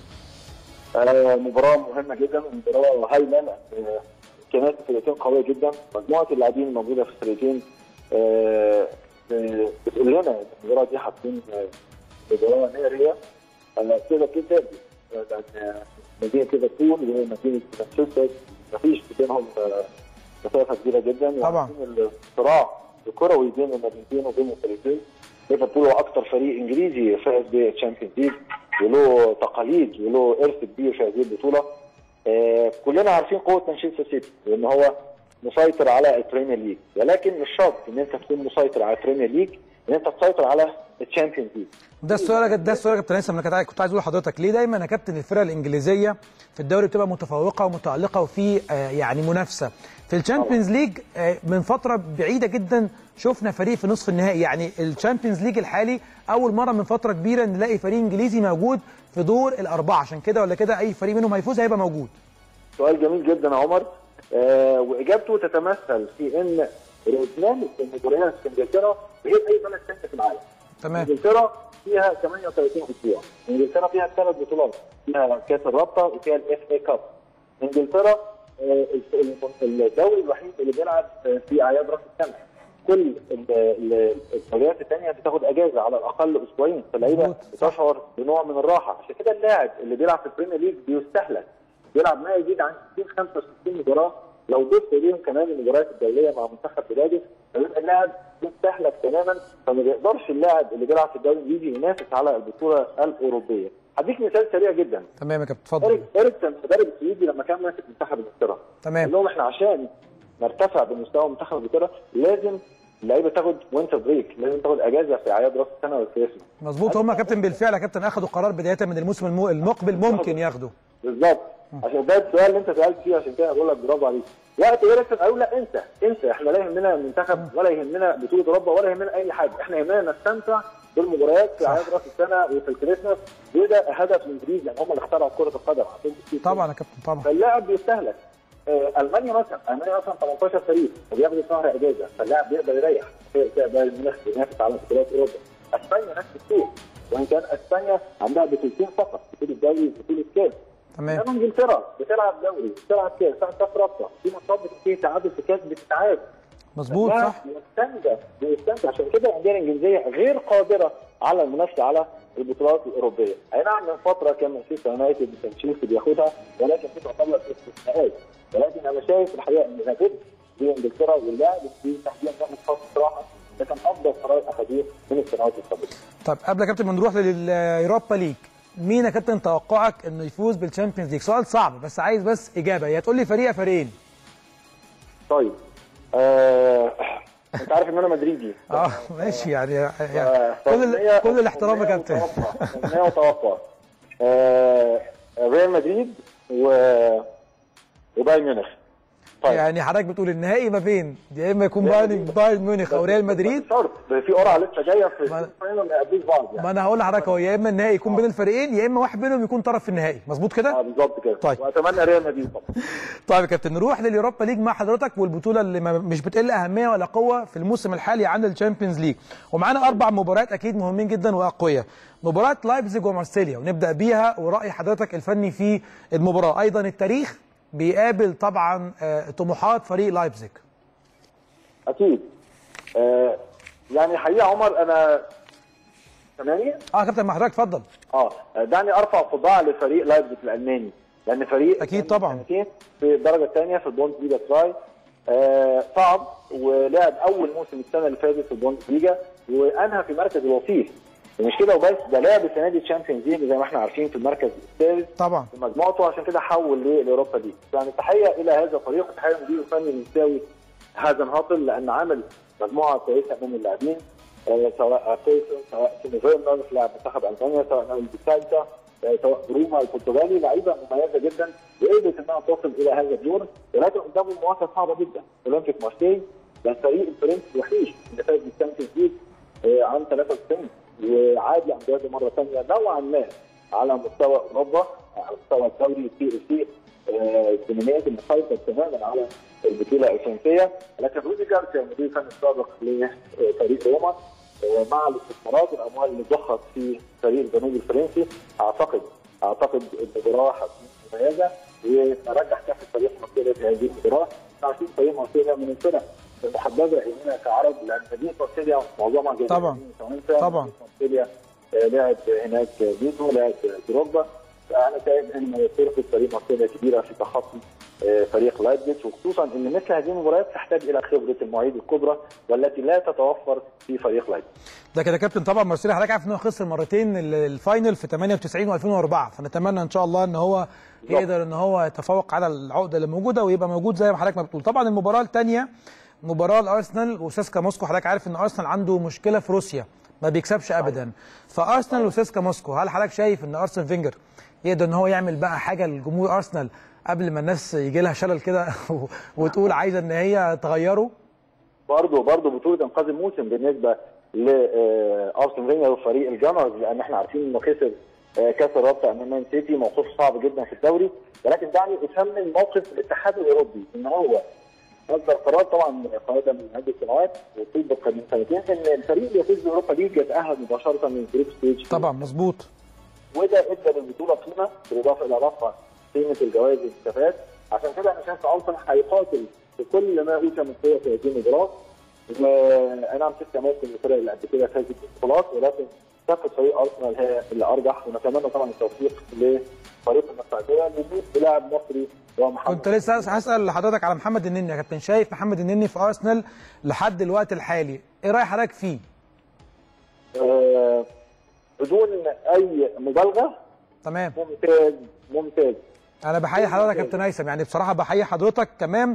آه، مباراة مهمة جدا مباراة هايلة لأن آه، إمكانيات الفرقتين قوية جدا مجموعة اللاعبين الموجودة في الفرقتين آه، آه، بتقول لنا إن المباراة دي هتكون آه، مباراة نارية آه، كده كده آه، لأن آه، مدينة ليفربول ومدينة مانشستر مفيش بينهم آه، مسافة كبيرة جدا طبعاً. وعارفين الصراع الكروي بين المدينتين وبين الفريقين ليفربول هو اكثر فريق انجليزي فاز بالتشامبيونز ليج وله تقاليد وله ارث كبير في هذه البطوله آه كلنا عارفين قوه مانشستر سيتي لان هو مسيطر على البريمير ليج ولكن مش شرط ان انت تكون مسيطر على البريمير ليج ان انت تسيطر على التشامبيونز ليج ده السؤال ده السؤال يا كابتن هيثم انا كنت عايز- كنت عايز اقول لحضرتك ليه دايما يا كابتن الفرق الانجليزيه في الدوري بتبقى متفوقه ومتالقه وفي آه، يعني منافسه في الشامبيونز ليج آه، من فتره بعيده جدا شفنا فريق في نصف النهائي يعني الشامبيونز ليج الحالي اول مره من فتره كبيره نلاقي فريق انجليزي موجود في دور الاربعه عشان كده ولا كده اي فريق منهم هيفوز هيبقى موجود سؤال جميل جدا يا عمر آه واجابته تتمثل في ان برنامج المباريات في انجلترا غير اي بلد ثاني في العالم تمام انجلترا فيها 38 اسبوع انجلترا فيها ثلاث بطولات فيها كاس الرابطه وفيها الاف اي كاب انجلترا آه، الدوري الوحيد اللي بيلعب آه، في اعياد راس السنه كل ال- ال- الدوريات الثانيه بتاخد اجازه على الاقل اسبوعين فاللعيبه مظبوط، صح. بتشعر بنوع من الراحه عشان كده اللاعب اللي بيلعب في البريمير ليج بيستهلك بيلعب ما يزيد عن 60 65 مباراه لو ضفت اليهم كمان المباريات الدوليه مع منتخب بلاده فيبقى اللاعب مستهلك تماما فما بيقدرش اللاعب اللي بيلعب في الدوري الانجليزي ينافس على البطوله الاوروبيه هديك مثال سريع جدا تمام يا كابتن اتفضل إيريك إيريكسن المدرب السويدي لما كان ماسك منتخب انجلترا قال تمام لهم احنا عشان نرتفع بمستوى منتخب انجلترا لازم اللعيبه تاخد وينتر بريك لازم تاخد اجازه في اعياد راس السنه والكريسماس مظبوط هم يا كابتن بالفعل يا كابتن اخذوا قرار بدايه من الموسم المو- المقبل ممكن ياخدوا بالظبط عشان ده السؤال اللي انت سالت فيه عشان كده بقول لك برافو عليك وقت ايريكسن قالوا لا انت انت احنا لا يهمنا المنتخب ولا يهمنا بطوله اوروبا ولا يهمنا اي حاجه احنا يهمنا نستمتع بالمباريات في صح. اعياد راس السنه وفي الكريسماس وده هدف الانجليز لان هم اللي اخترعوا كره القدم عندهم تفكير طبعا يا كابتن طبعا فاللاعب بيستهلك آه، المانيا مثلا المانيا مثلا 18 فريق وبياخدوا شهر اجازه فاللاعب بيقدر يريح في باقي المناخ بينافس على بطولات اوروبا اسبانيا نفس الشيء وان كان اسبانيا عندها بطولتين فقط بطوله دوري وبطوله كاس تمام انما انجلترا بتلعب دوري بتلعب كاس بتلعب كاس رابطه في ماتشات بتنتهي تعادل في كاس بتتعاد مظبوط لا، صح بيستمتع بيستمتع عشان كده الانديه الانجليزيه غير قادره على المنافسه على البطولات الاوروبيه، اي نعم من فتره كان مانشستر يونايتد كان تشيلسي بياخدها ولكن في تعتبر استثناءات، ولكن انا شايف الحقيقه ان لابد لانجلترا واللاعب في تحديدا ناخد فتره راحه ده كان افضل قرار اخذوه من السنوات السابقه. طب قبل يا كابتن ما نروح لليوروبا ليج مين يا كابتن توقعك انه يفوز بالشامبيونز ليج سؤال صعب بس عايز بس اجابه يا تقول لي فريق يا فريقين طيب آه... انت عارف ان انا مدريدي اه ماشي يعني, يعني آه، كل ال- أمنية- كل الاحترام يا أمنية كابتن وتوقع. أمنية وتوقع آه، ريال مدريد و وبايرن ميونخ طيب يعني حضرتك بتقول النهائي ما بين يا اما يكون بايرن بايرن ميونخ او ريال مدريد شرط في قرعه لسه جايه في ما- الفاينل ما يقابلوش بعض يعني ما انا هقول لحضرتك هو يا اما النهائي يكون بين الفريقين يا اما واحد منهم يكون طرف في النهائي مظبوط اه كده بالظبط كده طيب. واتمنى ريال مدريد طبعا طيب يا كابتن نروح لليوروبا ليج مع حضرتك والبطوله اللي ما مش بتقل اهميه ولا قوه في الموسم الحالي عن الشامبيونز ليج ومعانا اربع مباريات اكيد مهمين جدا واقوياء مباراه لايبزيج ومارسيليا ونبدا بيها وراي حضرتك الفني في المباراه ايضا التاريخ بيقابل طبعا آه، طموحات فريق لايبزيج اكيد آه يعني حقيقه عمر انا سامعني؟ اه يا كابتن مع حضرتك اتفضل اه دعني ارفع قبعه لفريق لايبزيج الالماني لان فريق أكيد كان طبعاً. سنتين في الدرجه الثانيه في البوند ليجا تراي آه صعد ولعب اول موسم السنه اللي فاتت في البوند ليجا وانهى في مركز الوصيف ومش كده وبس ده لعب السنه دي الشامبيونز ليج زي ما احنا عارفين في المركز الثالث طبعا في مجموعته عشان كده حول للاوروبا ليج يعني تحيه الى هذا الفريق وتحيه للمدير الفني المساوي هازن هاطل لان عمل مجموعه كويسه من اللاعبين آه، سواء فيسون سواء تيمو فيرنر لاعب منتخب المانيا سواء ناوي بيسايتا آه، سواء بروما البرتغالي لعيبه مميزه جدا وقدرت انها تصل الى هذا الدور ولكن قدامهم مواجهه صعبه جدا اولمبيك مارسيل ده الفريق الفرنسي الوحيد اللي فاز بالشامبيونز ليج آه، عام 93 وعاد لامجاده مره ثانيه نوعا ما على مستوى اوروبا على مستوى الدوري السي او سي الدومينيت المسيطر تماما على البطوله الفرنسيه لكن رودي جارسيا المدير الفني السابق لفريق روما آه، مع الاستثمارات والاموال اللي ضخت في فريق الجنوب الفرنسي اعتقد اعتقد المباراه هتكون مميزه ونرجح كافه فريق مارسيليا في هذه المباراه عارفين فريق مارسيليا من الفرق المحببه هنا كعرب لان مدينه مارسيليا معظمها جايه طبعاً. من فرنسا طبعاً. مدينة مارسيليا آه، لعب هناك فيتو لعب دروجبا فانا شايف ان فرقه فريق مارسيليا كبيره في تخطي آه، فريق لايبزيج وخصوصا ان مثل هذه المباريات تحتاج الى خبره المواعيد الكبرى والتي لا تتوفر في فريق لايبزيج. ده كده كابتن طبعا مارسيليا حضرتك عارف ان هو خسر مرتين ال- الفاينل في 98 و2004 فنتمنى ان شاء الله ان هو يقدر ان هو يتفوق على العقده اللي موجوده ويبقى موجود زي ما حضرتك ما بتقول طبعا المباراه الثانيه مباراه الارسنال وسيسكا موسكو حضرتك عارف ان ارسنال عنده مشكله في روسيا ما بيكسبش ابدا فارسنال وسيسكا موسكو هل حضرتك شايف ان ارسن فينجر يقدر ان هو يعمل بقى حاجه لجمهور ارسنال قبل ما الناس يجي لها شلل كده وتقول عايزه ان هي تغيره برضه برضه بطوله انقاذ الموسم بالنسبه لارسن فينجر وفريق الجانرز لان احنا عارفين انه خسر آه، كاس الرابطه امام مان سيتي موقف صعب جدا في الدوري ولكن دعني اثمن موقف الاتحاد الاوروبي ان هو اصدر قرار طبعا قرار من عده سنوات وطبق من سنتين ان الفريق اللي يفوز باوروبا ليج يتاهل مباشره من الجروب ستيج طبعا مظبوط وده ادى للبطوله قيمه بالاضافه الى رفع قيمه الجوائز والكفاءات عشان كده انا شايف ارسنال هيقاتل بكل ما اوتي من قوه في هذه المباراه واي نعم سيسكا ممكن الفرق اللي قبل كده فازت بالبطولات ولكن كفه فريق ارسنال هي اللي ارجح ونتمنى طبعا التوفيق لفريق السعوديه اللي بلاعب مصري هو محمد كنت لسه هسال حضرتك على محمد النني يا كابتن شايف محمد النني في ارسنال لحد الوقت الحالي ايه راي حضرتك فيه آه، بدون اي مبالغه تمام ممتاز ممتاز انا بحيي حضرتك يا كابتن هيثم يعني بصراحه بحيي حضرتك كمان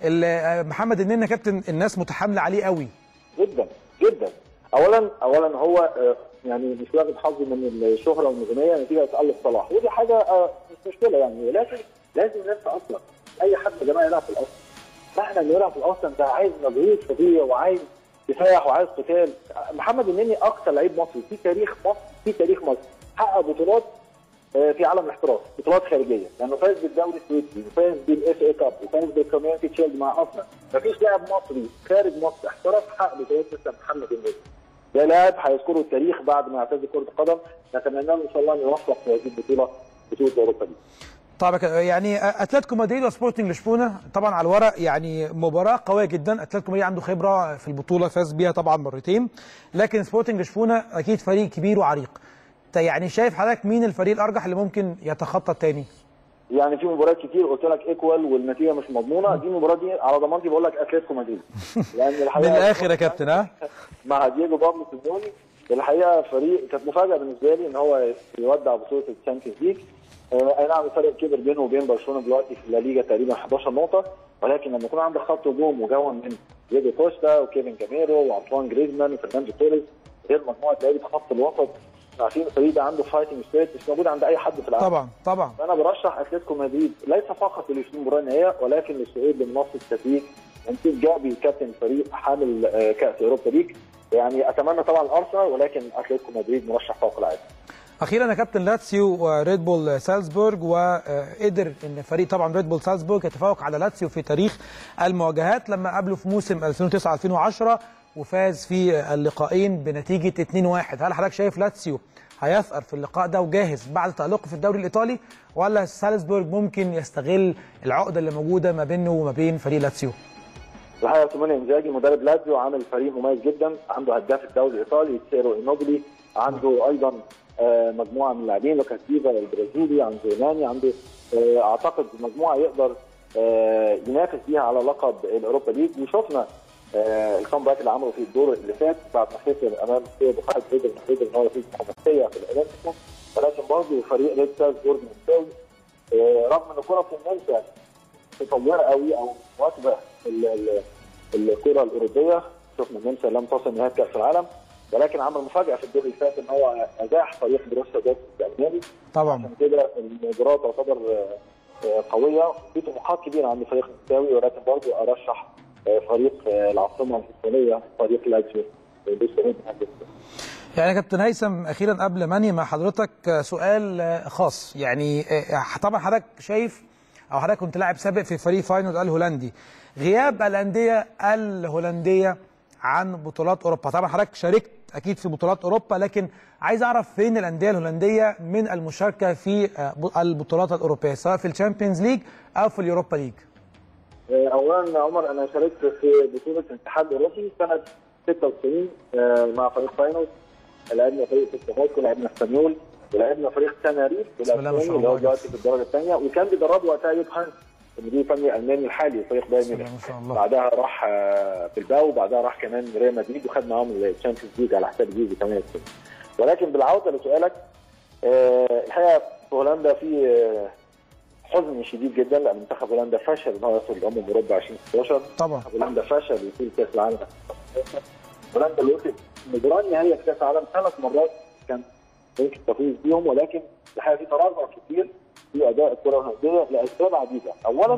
ال- محمد النني كابتن الناس متحامله عليه قوي جدا جدا اولا اولا هو آه، يعني مش واخد حظه من الشهره والنجوميه نتيجه تالق صلاح ودي حاجه آه، مش مشكله يعني ولكن لازم ننسى اصلا اي حد يا جماعه يلعب في الاصل معنى انه يلعب في الاصل انت عايز مجهود فظيع وعايز كفاح وعايز قتال محمد النني اكثر لعيب مصري في تاريخ مصر في تاريخ مصر حقق بطولات آه، في عالم الاحتراف بطولات خارجيه لانه فاز بالدوري السويسري وفاز بالاف اي كاب وفاز بالكوميونتي شيلد مع ارسنال مفيش لاعب مصري خارج مصر احترف حقق بطولات مثل محمد النني ده لاعب هيذكره التاريخ بعد ما يعتزل كره القدم نتمنى له ان شاء الله ان يوفق في هذه البطوله بطوله اوروبا دي طبعا كده، يعني اتلتيكو مدريد وسبورتنج لشبونه طبعا على الورق يعني مباراه قويه جدا اتلتيكو مدريد عنده خبره في البطوله فاز بيها طبعا مرتين لكن سبورتنج لشبونه اكيد فريق كبير وعريق انت يعني شايف حضرتك مين الفريق الارجح اللي ممكن يتخطى الثاني يعني في مباريات كتير قلت لك ايكوال والنتيجه مش مضمونه دي المباراه دي على ضمانتي بقول لك اتلتيكو مدريد لان من الحقيقه الاخر يا كابتن ها مع دييجو بابلو سيميوني الحقيقه فريق كانت مفاجاه بالنسبه لي ان هو يودع بطوله الشامبيونز ليج آه، اي نعم الفرق كبر بينه وبين برشلونه دلوقتي في الليجا تقريبا 11 نقطه ولكن لما يكون عندك خط هجوم مكون من دييجو كوستا وكيفن كاميرو وانطوان جريزمان وفرناندو توريس غير مجموعه لعيبه خط الوسط عارفين الفريق ده عنده فايتنج سبيريت مش موجود عند اي حد في العالم طبعا طبعا فانا برشح اتلتيكو مدريد ليس فقط للوصول المباراه النهائيه ولكن للصعود لمنصه التتويج منصب جابي كابتن فريق حامل آه، كاس اوروبا ليج يعني اتمنى طبعا الارسنال ولكن اتلتيكو مدريد مرشح فوق العاده اخيرا يا كابتن لاتسيو وريد بول سالزبورج وقدر ان فريق طبعا ريد بول سالزبورج يتفوق على لاتسيو في تاريخ المواجهات لما قابله في موسم 2009 2010 وفاز في اللقاءين بنتيجه 2-1 هل حضرتك شايف لاتسيو هيثأر في اللقاء ده وجاهز بعد تألقه في الدوري الايطالي ولا سالزبورج ممكن يستغل العقده اللي موجوده ما بينه وما بين فريق لاتسيو الحقيقه سيموني انزاجي مدرب لازيو عامل فريق مميز جدا عنده هداف الدوري الايطالي تيرو اينوبلي عنده ايضا آه، مجموعه من اللاعبين لوكاس ديفا البرازيلي عنده يوناني عنده آه، اعتقد مجموعه يقدر آه، ينافس بيها على لقب الاوروبا ليج وشفنا آه، الكومباك اللي عمله في الدور اللي فات بعد ما خسر امام سيو بوخارست قدر قدر ان هو يفوز بخماسيه في الاولمبيكو ولكن برضه فريق ريد سالزبورج ممتاز آه، رغم ان كره في النمسا متطوره قوي او مواكبه ال- ال- الكره الاوروبيه شفنا النمسا لم تصل نهائي كاس العالم ولكن عمل مفاجاه في الدور اللي فات ان هو ازاح فريق بروسيا دورتموند الالماني طبعا عشان كده المباراه تعتبر آه، آه، قويه في طموحات كبيره عند فريق النمساوي ولكن برضه ارشح آه، فريق آه، العاصمه الاسبانيه فريق لاتسيو بالصعود من هذا يعني يا كابتن هيثم اخيرا قبل ما انهي مع حضرتك آه، سؤال آه، خاص يعني آه، طبعا حضرتك شايف او حضرتك كنت لاعب سابق في فريق فاينورد الهولندي غياب الانديه الهولنديه عن بطولات اوروبا طبعا حضرتك شاركت اكيد في بطولات اوروبا لكن عايز اعرف فين الانديه الهولنديه من المشاركه في آه، البطولات الاوروبيه سواء في الشامبيونز ليج او في اليوروبا ليج آه، اولا يا عمر انا شاركت في بطوله الاتحاد الاوروبي سنه 96 آه، مع فريق فاينل لعبنا فريق سيستموسكو لعبنا اسبانيول ولعبنا فريق تناريف بسم الله ما شاء الاسباني اللي هو الله. دلوقتي في الدرجه الثانيه وكان بيدربه وقتها يوب هانس المدير الفني الالماني الحالي فريق بايرن بسم الله ميونخ ما شاء الله بعدها راح آه، بالباو وبعدها راح كمان ريال مدريد وخد معاهم الشامبيونز ليج على حساب الجيزي كمان ولكن بالعوده لسؤالك آه، الحقيقه في هولندا في آه، حزن شديد جدا لان منتخب هولندا فشل ان هو يوصل لامم اوروبا 2016 طبعا منتخب هولندا فشل يصير كاس العالم 2016 هولندا اللي وصل مباراه النهائيه في كاس العالم ثلاث مرات كان ممكن تفوز بيهم ولكن الحقيقه في تراجع كتير في اداء الكره الهولنديه لاسباب عديده اولا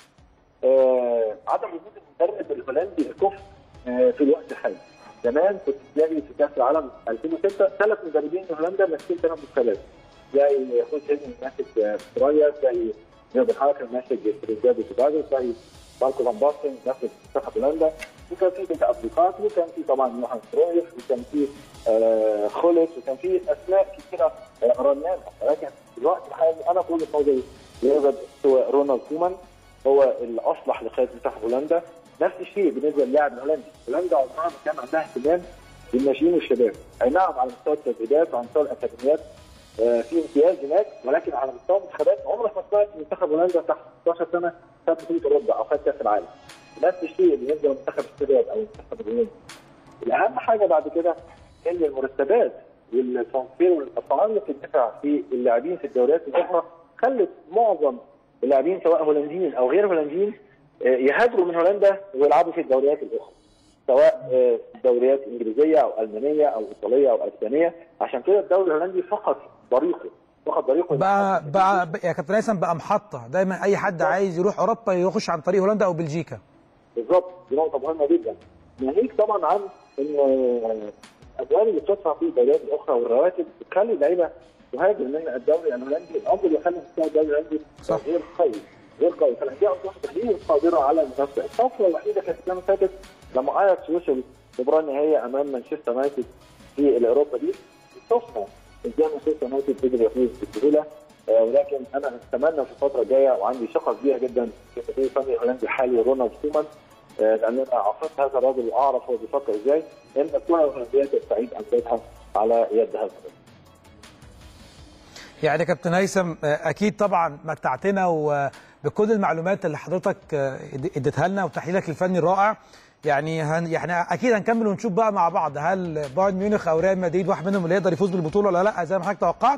آه عدم وجود المدرب الهولندي الكفء آه في الوقت الحالي زمان كنت تلاقي في كاس العالم 2006 ثلاث مدربين من هولندا ماسكين تنافس ثلاث تلاقي خوش هيزن ماسك آه، استراليا تلاقي نيوبل هاكر ماسك تريزداد وتوباجو تلاقي ماركو فان باستن ماسك منتخب هولندا وكان في بيتا ابليكات وكان في طبعا يوهان كرويف وكان في آه خولت وكان في اسماء كثيره آه رنانه ولكن في الوقت الحالي انا في وجهه نظري يوجد سواء رونالد كومان هو الاصلح لقياده منتخب هولندا نفس الشيء بالنسبه للاعب الهولندي هولندا عمرها ما كان عندها اهتمام بالناشئين والشباب اي نعم على مستوى التدريبات وعلى مستوى الاكاديميات آه، في امتياز هناك ولكن على مستوى المنتخبات عمرك ما سمعت منتخب هولندا تحت 16 سنه خد بطوله اوروبا او خد كاس العالم نفس الشيء بالنسبه لمنتخب الشباب او المنتخب الهولندي الاهم حاجه بعد كده ان المرتبات والترانسفير والاسعار اللي بتدفع في اللاعبين في الدوريات الاخرى خلت معظم اللاعبين سواء هولنديين او غير هولنديين آه، يهاجروا من هولندا ويلعبوا في الدوريات الاخرى سواء آه، دوريات انجليزيه او المانيه او ايطاليه او اسبانيه عشان كده الدوري الهولندي فقط طريقه فقط طريقه بقى بقى يا كابتن هيثم بقى محطه دايما اي حد عايز يروح اوروبا يخش عن طريق هولندا او بلجيكا بالظبط دي نقطه مهمه جدا ناهيك طبعا عن ان الادوار اللي بتدفع في الدوريات الاخرى والرواتب بتخلي اللعيبه تهاجر من الدوري الهولندي الامر اللي يخلي مستوى الدوري الهولندي صح. غير قوي غير قوي فالانديه اصبحت غير قادره على المنافسه الطفره الوحيده كانت السنه اللي فاتت لما اياكس وصل مباراه نهائيه امام مانشستر يونايتد في الاوروبا دي الطفره ازاي مانشستر يونايتد قدر يفوز بسهوله آه، ولكن انا اتمنى في الفتره الجايه وعندي ثقه كبيره جدا في المدير الفني الهولندي الحالي رونالد كومان آه، لان انا عرفت هذا الرجل واعرف هو بيفكر ازاي ان الكره الهولنديه تستعيد امجادها على يد هذا الرجل. يعني يا كابتن هيثم آه، اكيد طبعا متعتنا وبكل المعلومات اللي حضرتك آه، اديتها لنا وتحليلك الفني الرائع يعني هن يعني اكيد هنكمل ونشوف بقى مع بعض هل بايرن ميونخ او ريال مدريد واحد منهم اللي يقدر يفوز بالبطوله ولا لا زي ما حضرتك توقعت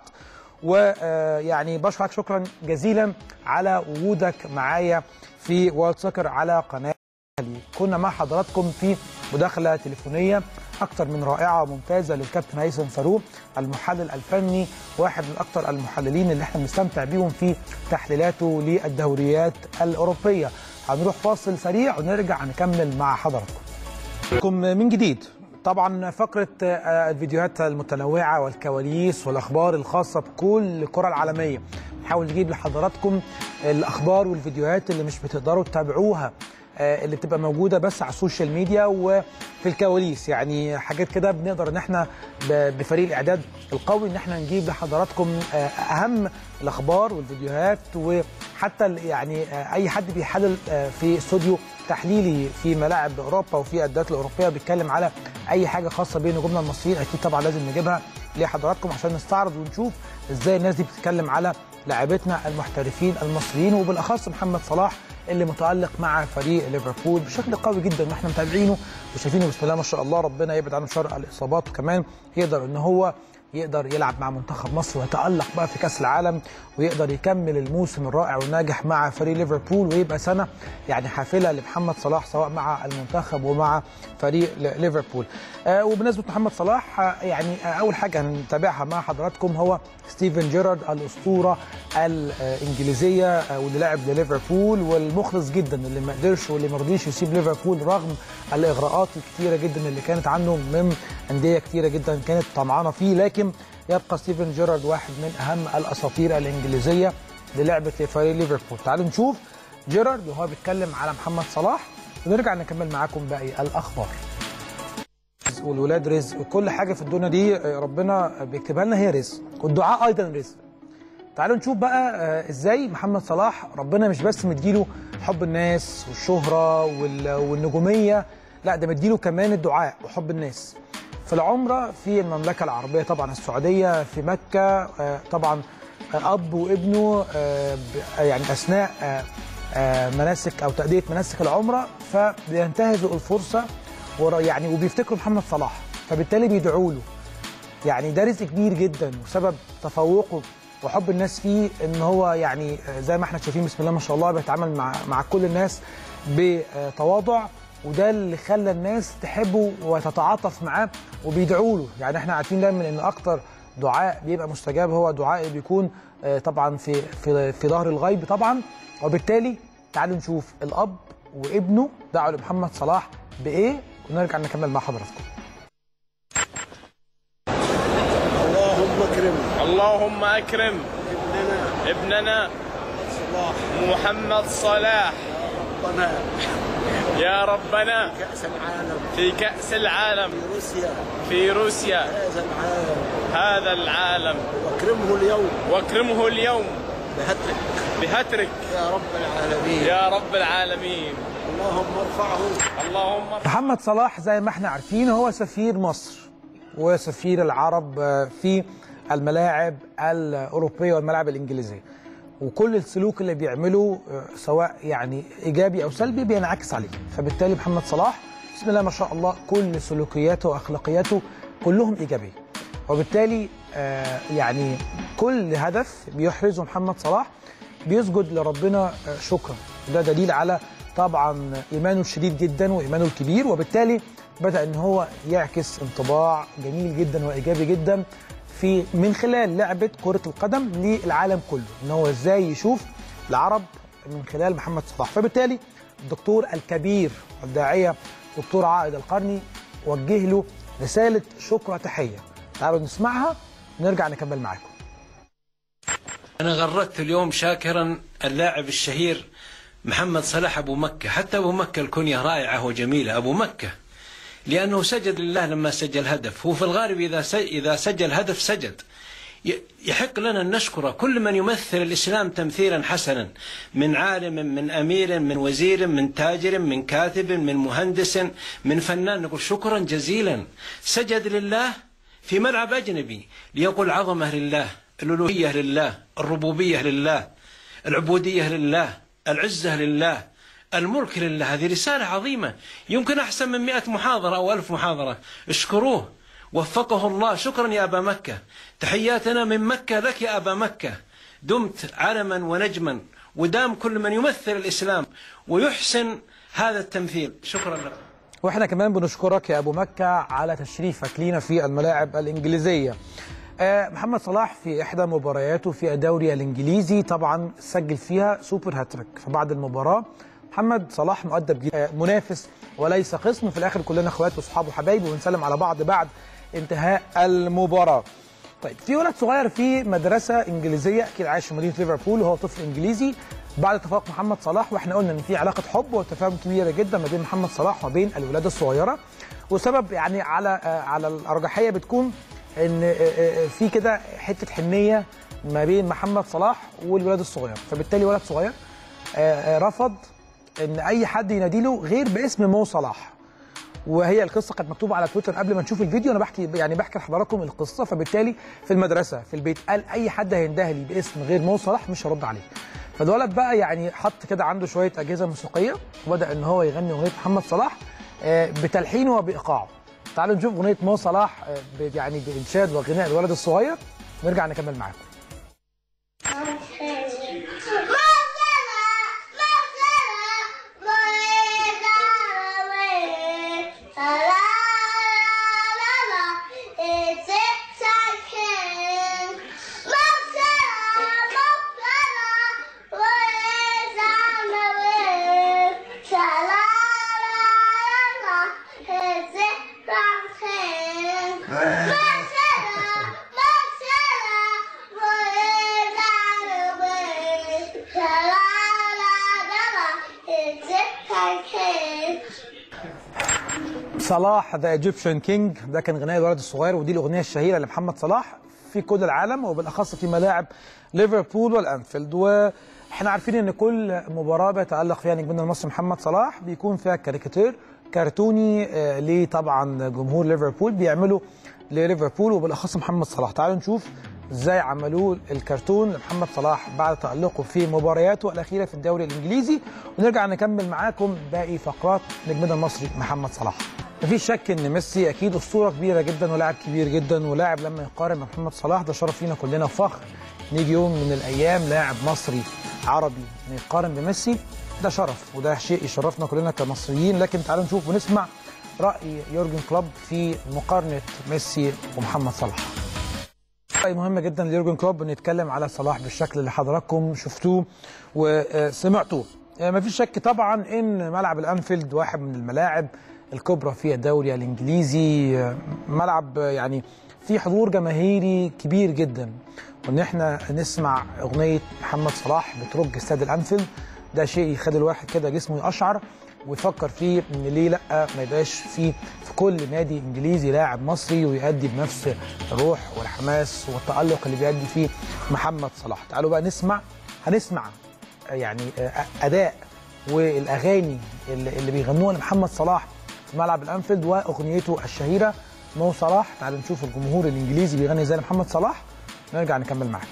ويعني بشكرك شكرا جزيلا على وجودك معايا في وورلد سكر على قناه الأهلي. كنا مع حضراتكم في مداخله تليفونيه اكثر من رائعه وممتازه للكابتن هيثم فاروق المحلل الفني واحد من اكثر المحللين اللي احنا بنستمتع بيهم في تحليلاته للدوريات الاوروبيه هنروح فاصل سريع ونرجع نكمل مع حضراتكم لكم من جديد طبعا فقرة آه، الفيديوهات المتنوعة والكواليس والأخبار الخاصة بكل الكرة العالمية نحاول نجيب لحضراتكم الأخبار والفيديوهات اللي مش بتقدروا تتابعوها آه، اللي بتبقى موجودة بس على السوشيال ميديا وفي الكواليس يعني حاجات كده بنقدر ان احنا ب- بفريق الإعداد القوي ان احنا نجيب لحضراتكم آه، أهم الأخبار والفيديوهات وحتى ال- يعني آه، أي حد بيحلل آه، في استوديو تحليلي في ملاعب اوروبا وفي الدوريات الاوروبيه بيتكلم على اي حاجه خاصه بنجومنا المصريين اكيد طبعا لازم نجيبها لحضراتكم عشان نستعرض ونشوف ازاي الناس دي بتتكلم على لاعبتنا المحترفين المصريين وبالاخص محمد صلاح اللي متالق مع فريق ليفربول بشكل قوي جدا واحنا متابعينه وشايفينه بسم الله ما شاء الله ربنا يبعد عنه شر الاصابات وكمان يقدر ان هو يقدر يلعب مع منتخب مصر ويتألق بقى في كأس العالم ويقدر يكمل الموسم الرائع والناجح مع فريق ليفربول ويبقى سنة يعني حافلة لمحمد صلاح سواء مع المنتخب ومع فريق ل- ليفربول آه وبمناسبة محمد صلاح آه يعني آه أول حاجة هنتابعها مع حضراتكم هو ستيفن جيرارد الأسطورة الإنجليزية آه واللي لعب لليفربول والمخلص جدا اللي ما قدرش واللي ما رضيش يسيب ليفربول رغم الإغراءات الكتيرة جدا اللي كانت عنه من أندية كتيرة جدا كانت طمعانة فيه لكن يبقى ستيفن جيرارد واحد من أهم الأساطير الإنجليزية للعبة لفريق ليفربول تعالوا نشوف جيرارد وهو بيتكلم على محمد صلاح ونرجع نكمل معاكم باقي الأخبار والولاد رزق وكل حاجة في الدنيا دي ربنا بيكتبها لنا هي رزق والدعاء أيضا رزق تعالوا نشوف بقى آه، ازاي محمد صلاح ربنا مش بس مديله حب الناس والشهرة وال- والنجومية لا ده مديله كمان الدعاء وحب الناس في العمرة في المملكة العربية طبعا السعودية في مكة آه، طبعا آه، أب وابنه آه، ب- يعني أثناء آه، آه، مناسك أو تأدية مناسك العمرة فبينتهزوا الفرصة ورا- يعني وبيفتكروا محمد صلاح فبالتالي بيدعوا له يعني ده رزق كبير جدا وسبب تفوقه وحب الناس فيه ان هو يعني زي ما احنا شايفين بسم الله ما شاء الله بيتعامل مع مع كل الناس بتواضع وده اللي خلى الناس تحبه وتتعاطف معاه وبيدعوا له يعني احنا عارفين دايما ان اكتر دعاء بيبقى مستجاب هو دعاء اللي بيكون آه، طبعا في في في ظهر الغيب طبعا وبالتالي تعالوا نشوف الاب وابنه دعوا لمحمد صلاح بايه ونرجع نكمل مع حضراتكم اللهم اكرم اللهم اكرم ابننا ابننا صلاح محمد صلاح ربنا يا ربنا كاس العالم في كأس العالم في روسيا في روسيا هذا العالم هذا العالم واكرمه اليوم واكرمه اليوم بهترك بهترك يا رب العالمين يا رب العالمين اللهم ارفعه اللهم محمد صلاح زي ما احنا عارفين هو سفير مصر وسفير العرب آه، في الملاعب الأوروبية والملاعب الإنجليزية وكل السلوك اللي بيعمله آه، سواء يعني إيجابي أو سلبي بينعكس عليه فبالتالي محمد صلاح بسم الله ما شاء الله كل سلوكياته وأخلاقياته كلهم إيجابية وبالتالي آه، يعني كل هدف بيحرزه محمد صلاح بيسجد لربنا آه، شكرا ده دليل على طبعا ايمانه الشديد جدا وايمانه الكبير وبالتالي بدا ان هو يعكس انطباع جميل جدا وايجابي جدا في من خلال لعبه كره القدم للعالم كله ان هو ازاي يشوف العرب من خلال محمد صلاح فبالتالي الدكتور الكبير الداعيه دكتور عائد القرني وجه له رساله شكر وتحيه تعالوا نسمعها ونرجع نكمل معاكم أنا غردت اليوم شاكرا اللاعب الشهير محمد صلاح أبو مكة حتى أبو مكة الكنية رائعة وجميلة أبو مكة لأنه سجد لله لما سجل هدف هو في الغالب إذا س- إذا سجل هدف سجد ي- يحق لنا أن نشكر كل من يمثل الإسلام تمثيلا حسنا من عالم من أمير من وزير من تاجر من كاتب من مهندس من فنان نقول شكرا جزيلا سجد لله في ملعب أجنبي ليقول عظمة لله الألوهية لله الربوبية لله العبودية لله العزة لله الملك لله هذه رسالة عظيمة يمكن أحسن من مئة محاضرة أو ألف محاضرة اشكروه وفقه الله شكرا يا أبا مكة تحياتنا من مكة لك يا أبا مكة دمت علما ونجما ودام كل من يمثل الإسلام ويحسن هذا التمثيل شكرا لك واحنا كمان بنشكرك يا ابو مكه على تشريفك لينا في الملاعب الانجليزيه. آه، محمد صلاح في احدى مبارياته في الدوري الانجليزي طبعا سجل فيها سوبر هاتريك فبعد المباراه محمد صلاح مؤدب جدا آه، منافس وليس خصم في الاخر كلنا اخوات واصحاب وحبايب وبنسلم على بعض بعد انتهاء المباراه. طيب في ولد صغير في مدرسه انجليزيه اكيد عايش في مدينه ليفربول وهو طفل انجليزي بعد اتفاق محمد صلاح واحنا قلنا ان في علاقه حب وتفاهم كبيره جدا ما بين محمد صلاح وما بين الولاد الصغيره وسبب يعني على آه، على الارجحيه بتكون ان آه، آه، في كده حته حنيه ما بين محمد صلاح والولاد الصغير فبالتالي ولد صغير آه، آه، رفض ان اي حد يناديله غير باسم مو صلاح وهي القصه كانت مكتوبه على تويتر قبل ما نشوف الفيديو انا بحكي يعني بحكي لحضراتكم القصه فبالتالي في المدرسه في البيت قال اي حد هينده لي باسم غير مو صلاح مش هرد عليه فالولد بقى يعني حط كده عنده شويه اجهزه موسيقيه وبدا ان هو يغني اغنيه محمد صلاح آه، بتلحينه وبايقاعه تعالوا نشوف اغنيه مو صلاح آه، ب- يعني بانشاد وغناء الولد الصغير نرجع نكمل معاكم صلاح ذا ايجيبشن كينج ده كان غناء الولد الصغير ودي الاغنيه الشهيره لمحمد صلاح في كل العالم وبالاخص في ملاعب ليفربول والانفيلد واحنا عارفين ان كل مباراه بيتالق فيها نجمنا المصري محمد صلاح بيكون فيها كاريكاتير كرتوني آه، ليه طبعا جمهور ليفربول بيعملوا لليفربول وبالاخص محمد صلاح تعالوا نشوف ازاي عملوا الكرتون لمحمد صلاح بعد تألقه في مبارياته الأخيرة في الدوري الإنجليزي ونرجع نكمل معاكم باقي فقرات نجمنا المصري محمد صلاح مفيش شك ان ميسي اكيد اسطوره كبيره جدا ولاعب كبير جدا ولاعب لما يقارن بمحمد صلاح ده شرف لينا كلنا فخر نيجي يوم من الايام لاعب مصري عربي يقارن بميسي ده شرف وده شيء يشرفنا كلنا كمصريين لكن تعالوا نشوف ونسمع راي يورجن كلوب في مقارنه ميسي ومحمد صلاح رأي مهم جدا ليورجن كلوب انه يتكلم على صلاح بالشكل اللي حضراتكم شفتوه وسمعتوه ما فيش شك طبعا ان ملعب الانفيلد واحد من الملاعب الكبرى في الدوري الانجليزي ملعب يعني فيه حضور جماهيري كبير جدا وان احنا نسمع اغنيه محمد صلاح بترج استاد الانفيلد ده شيء يخلي الواحد كده جسمه يقشعر ويفكر فيه ان ليه لا ما يبقاش في في كل نادي انجليزي لاعب مصري ويؤدي بنفس الروح والحماس والتالق اللي بيؤدي فيه محمد صلاح تعالوا بقى نسمع هنسمع يعني اداء والاغاني اللي اللي بيغنوها لمحمد صلاح في ملعب الانفيلد واغنيته الشهيره مو صلاح تعالوا نشوف الجمهور الانجليزي بيغني ازاي لمحمد صلاح نرجع نكمل معاكم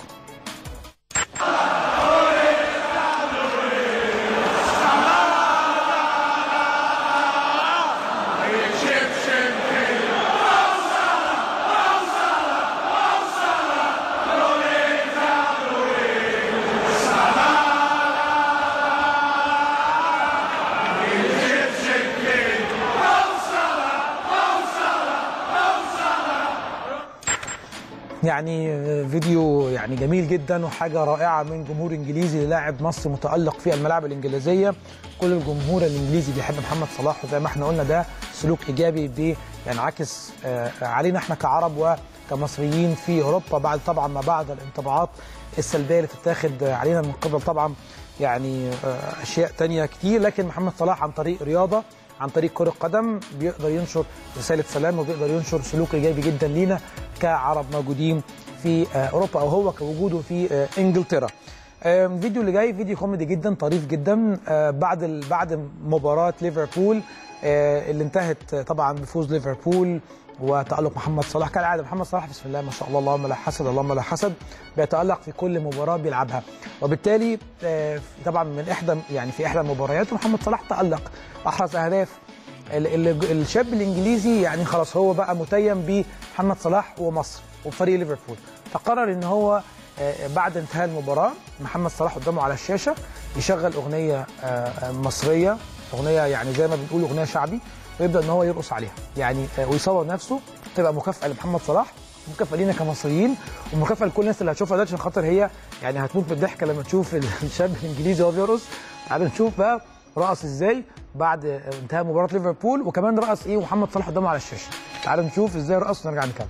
يعني فيديو يعني جميل جدا وحاجه رائعه من جمهور انجليزي للاعب مصري متالق في الملاعب الانجليزيه كل الجمهور الانجليزي بيحب محمد صلاح وزي ما احنا قلنا ده سلوك ايجابي بينعكس آه، علينا احنا كعرب وكمصريين في اوروبا بعد طبعا ما بعد الانطباعات السلبيه اللي بتتاخد علينا من قبل طبعا يعني آه، اشياء تانية كتير لكن محمد صلاح عن طريق رياضه عن طريق كرة قدم بيقدر ينشر رسالة سلام وبيقدر ينشر سلوك إيجابي جدا لينا كعرب موجودين في آه، أوروبا أو هو كوجوده في آه، إنجلترا. آه، الفيديو اللي جاي فيديو كوميدي جدا طريف جدا آه، بعد ال- بعد مباراة ليفربول آه، اللي انتهت طبعا بفوز ليفربول وتألق محمد صلاح كالعادة محمد صلاح بسم الله ما شاء الله اللهم لا حسد اللهم لا حسد بيتألق في كل مباراة بيلعبها وبالتالي آه، طبعا من إحدى يعني في إحدى المباريات محمد صلاح تألق أحرز أهداف ال- ال- الشاب الانجليزي يعني خلاص هو بقى متيم بمحمد صلاح ومصر وفريق ليفربول فقرر ان هو آه، بعد انتهاء المباراه محمد صلاح قدامه على الشاشه يشغل اغنيه آه، آه، مصريه اغنيه يعني زي ما بنقول اغنيه شعبي ويبدا ان هو يرقص عليها يعني آه، ويصور نفسه تبقى مكافاه لمحمد صلاح مكافاه لينا كمصريين ومكافاه لكل الناس اللي هتشوفها ده عشان خاطر هي يعني هتموت من الضحك لما تشوف الشاب الانجليزي وهو بيرقص تعالوا نشوف بقى رقص ازاي بعد انتهاء مباراه ليفربول وكمان رقص ايه ومحمد صلاح قدامه على الشاشه تعالوا نشوف ازاي رقص ونرجع نكمل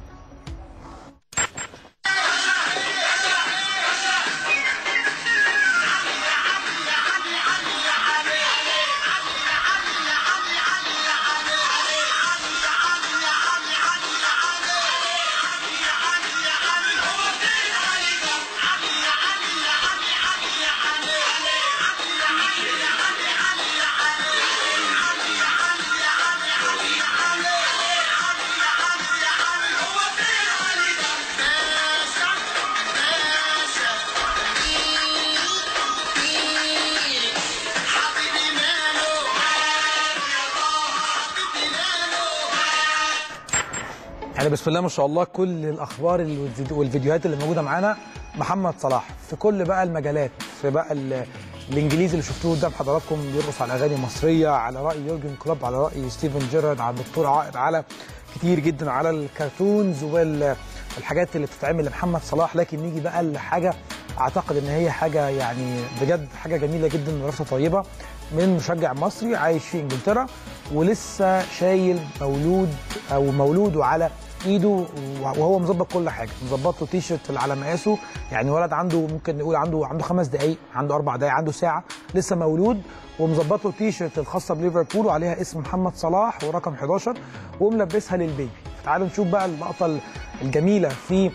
يعني بسم الله ما شاء الله كل الاخبار والفيديو- والفيديوهات اللي موجوده معانا محمد صلاح في كل بقى المجالات في بقى ال- الانجليزي اللي شفتوه قدام حضراتكم بيرقص على اغاني مصريه على راي يورجن كلوب على راي ستيفن جيرارد على الدكتور عائد على كتير جدا على الكرتونز والحاجات اللي بتتعمل لمحمد صلاح لكن نيجي بقى لحاجه اعتقد ان هي حاجه يعني بجد حاجه جميله جدا ورثه طيبه من مشجع مصري عايش في انجلترا ولسه شايل مولود او مولوده على ايده وهو مظبط كل حاجه مظبط له تيشرت على مقاسه يعني ولد عنده ممكن نقول عنده عنده خمس دقائق عنده اربع دقائق عنده ساعه لسه مولود ومظبط له تيشرت الخاصه بليفربول وعليها اسم محمد صلاح ورقم 11 وملبسها للبيبي تعالوا نشوف بقى اللقطه الجميله في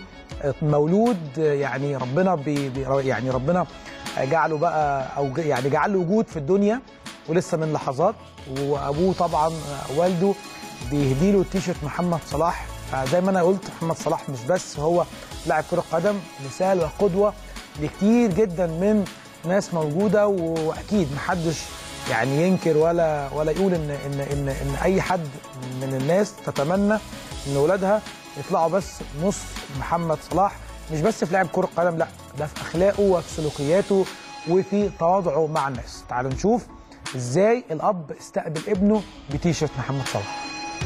مولود يعني ربنا بي بي- يعني ربنا جعله بقى او ج- يعني جعل له وجود في الدنيا ولسه من لحظات وابوه طبعا والده بيهدي له تيشرت محمد صلاح فزي ما انا قلت محمد صلاح مش بس هو لاعب كره قدم مثال وقدوه لكتير جدا من ناس موجوده واكيد محدش يعني ينكر ولا ولا يقول ان ان ان ان اي حد من الناس تتمنى ان اولادها يطلعوا بس نص محمد صلاح مش بس في لعب كره قدم لا ده في اخلاقه وفي سلوكياته وفي تواضعه مع الناس تعالوا نشوف ازاي الاب استقبل ابنه بتيشيرت محمد صلاح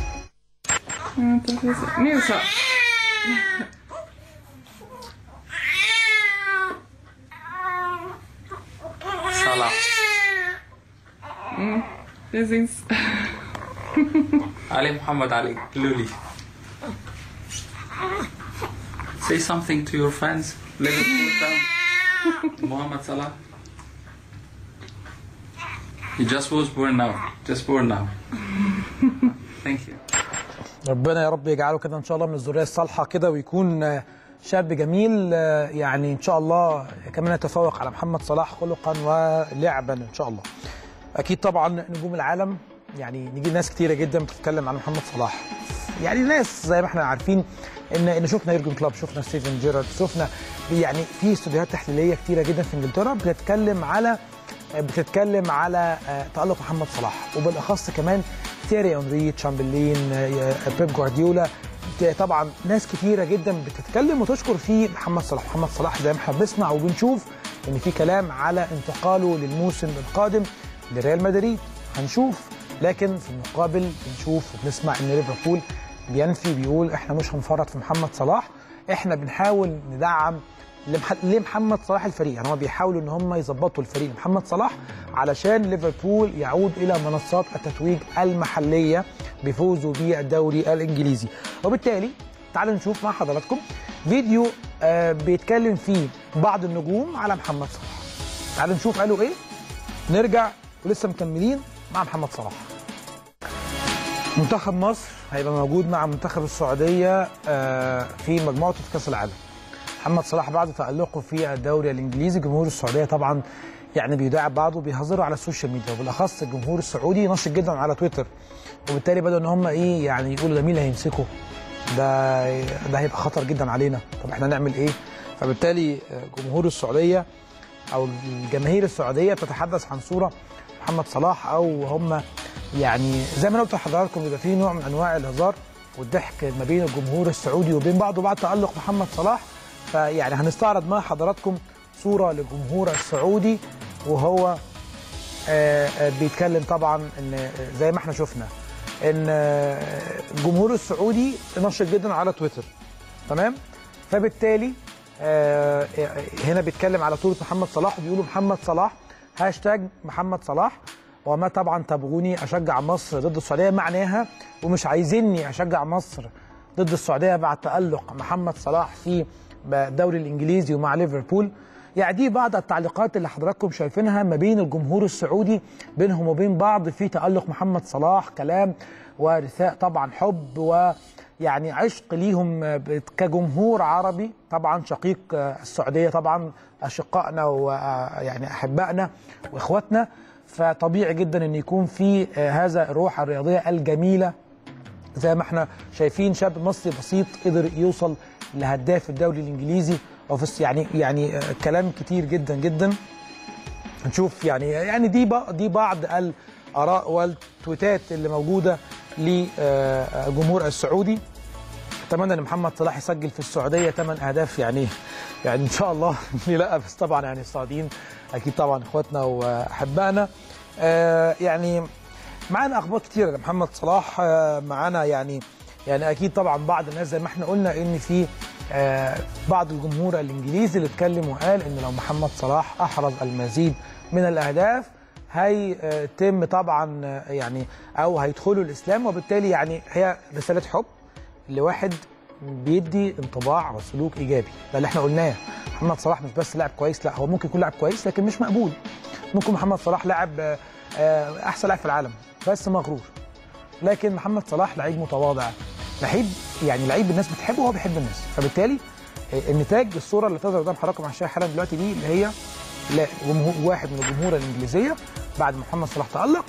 Entonces, Nilsa. Salah. Das ist. Ali Muhammad Ali. Luli. Say something to your fans. Liverpool fan. Muhammad Salah. He just was born now. Just born now. Thank you. ربنا يا رب يجعله كده ان شاء الله من الذريه الصالحه كده ويكون آه، شاب جميل آه، يعني ان شاء الله كمان يتفوق على محمد صلاح خلقا ولعبا ان شاء الله. اكيد طبعا نجوم العالم يعني نجي ناس كتيره جدا بتتكلم عن محمد صلاح. يعني ناس زي ما احنا عارفين ان ان شفنا يورجن كلوب شفنا ستيفن جيرارد شفنا يعني في استوديوهات تحليليه كتيره جدا في انجلترا بتتكلم على بتتكلم على آه، تألق محمد صلاح وبالأخص كمان تيري أونري تشامبرلين آه، بيب جوارديولا ت- طبعا ناس كتيرة جدا بتتكلم وتشكر في محمد صلاح محمد صلاح زي ما احنا بنسمع وبنشوف ان في كلام على انتقاله للموسم القادم لريال مدريد هنشوف لكن في المقابل بنشوف وبنسمع ان ليفربول بينفي بيقول احنا مش هنفرط في محمد صلاح احنا بنحاول ندعم لمح- لمحمد صلاح الفريق يعني هم بيحاولوا ان هم يظبطوا الفريق لمحمد صلاح علشان ليفربول يعود الى منصات التتويج المحليه بفوزه بالدوري الانجليزي وبالتالي تعالوا نشوف مع حضراتكم فيديو آه بيتكلم فيه بعض النجوم على محمد صلاح تعالوا نشوف قالوا ايه نرجع ولسه مكملين مع محمد صلاح منتخب مصر هيبقى موجود مع منتخب السعوديه آه، في مجموعه كاس العالم محمد صلاح بعد تألقه في الدوري الإنجليزي جمهور السعودية طبعا يعني بيداعب بعضه بيهزروا على السوشيال ميديا وبالأخص الجمهور السعودي نشط جدا على تويتر وبالتالي بدأوا إن هم إيه يعني يقولوا ده مين اللي هيمسكه ده ده هيبقى خطر جدا علينا طب احنا نعمل إيه فبالتالي آه، جمهور السعودية أو الجماهير السعودية تتحدث عن صورة محمد صلاح أو هم يعني زي ما أنا قلت لحضراتكم بيبقى فيه نوع من أنواع الهزار والضحك ما بين الجمهور السعودي وبين بعضه بعد تألق محمد صلاح فيعني هنستعرض مع حضراتكم صورة للجمهور السعودي وهو آه، آه، بيتكلم طبعا ان آه، زي ما احنا شفنا ان آه، الجمهور السعودي نشط جدا على تويتر تمام فبالتالي آه، آه، هنا بيتكلم على صورة محمد صلاح وبيقولوا محمد صلاح هاشتاج محمد صلاح وما طبعا تبغوني اشجع مصر ضد السعوديه معناها ومش عايزيني اشجع مصر ضد السعوديه بعد تالق محمد صلاح في الدوري الانجليزي ومع ليفربول يعني دي بعض التعليقات اللي حضراتكم شايفينها ما بين الجمهور السعودي بينهم وبين بعض في تالق محمد صلاح كلام ورثاء طبعا حب ويعني عشق ليهم كجمهور عربي طبعا شقيق السعوديه طبعا اشقائنا ويعني احبائنا واخواتنا فطبيعي جدا ان يكون في هذا الروح الرياضيه الجميله زي ما احنا شايفين شاب مصري بسيط قدر يوصل لهداف الدوري الانجليزي وفي يعني يعني كلام كتير جدا جدا نشوف يعني يعني دي دي بعض الاراء والتويتات اللي موجوده للجمهور السعودي اتمنى ان محمد صلاح يسجل في السعوديه 8 اهداف يعني يعني ان شاء الله ليه لا بس طبعا يعني السعوديين اكيد طبعا اخواتنا واحبائنا آه يعني معانا اخبار كتيره لمحمد صلاح آه معانا يعني يعني اكيد طبعا بعض الناس زي ما احنا قلنا ان في آه بعض الجمهور الانجليزي اللي اتكلم وقال ان لو محمد صلاح احرز المزيد من الاهداف هيتم طبعا يعني او هيدخلوا الاسلام وبالتالي يعني هي رساله حب لواحد بيدي انطباع وسلوك ايجابي ده اللي احنا قلناه محمد صلاح مش بس لاعب كويس لا هو ممكن يكون لاعب كويس لكن مش مقبول ممكن محمد صلاح لاعب احسن لاعب في العالم بس مغرور لكن محمد صلاح لعيب متواضع لعيب يعني لعيب الناس بتحبه وهو بيحب الناس فبالتالي النتاج الصوره اللي تظهر قدام حضراتكم على الشاشه حالا دلوقتي دي اللي هي لا جمهور واحد من الجمهور الانجليزيه بعد محمد صلاح تالق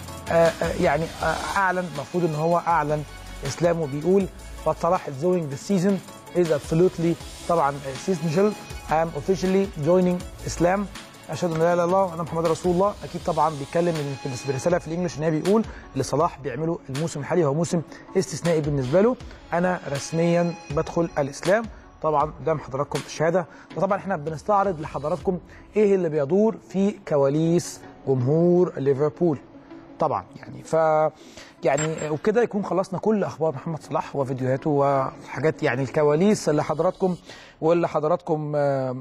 يعني اعلن المفروض ان هو اعلن اسلامه بيقول what Salah is doing this season is absolutely طبعا essential I am officially joining Islam اشهد ان لا اله الا الله وان محمد رسول الله اكيد طبعا بيتكلم في الرساله في الانجليش ان هي بيقول اللي صلاح بيعمله الموسم الحالي هو موسم استثنائي بالنسبه له انا رسميا بدخل الاسلام طبعا قدام حضراتكم الشهاده وطبعا احنا بنستعرض لحضراتكم ايه اللي بيدور في كواليس جمهور ليفربول طبعا يعني ف يعني وبكده يكون خلصنا كل اخبار محمد صلاح وفيديوهاته وحاجات يعني الكواليس اللي حضراتكم واللي حضراتكم آآ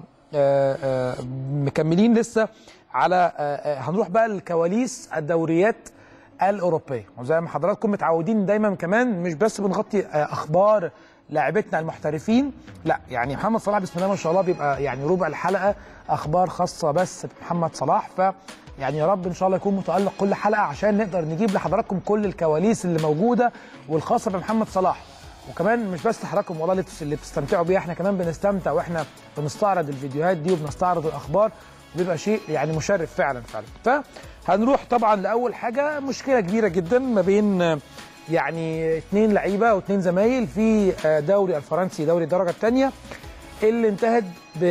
آآ مكملين لسه على هنروح بقى لكواليس الدوريات الاوروبيه وزي ما حضراتكم متعودين دايما كمان مش بس بنغطي اخبار لاعبتنا المحترفين لا يعني محمد صلاح بسم الله ما شاء الله بيبقى يعني ربع الحلقه اخبار خاصه بس بمحمد صلاح ف يعني يا رب ان شاء الله يكون متالق كل حلقه عشان نقدر نجيب لحضراتكم كل الكواليس اللي موجوده والخاصه بمحمد صلاح وكمان مش بس حضراتكم والله اللي بتستمتعوا بيها احنا كمان بنستمتع واحنا بنستعرض الفيديوهات دي وبنستعرض الاخبار بيبقى شيء يعني مشرف فعلا فعلا فهنروح طبعا لاول حاجه مشكله كبيره جدا ما بين يعني اثنين لعيبه واثنين زمايل في دوري الفرنسي دوري الدرجه الثانيه اللي انتهت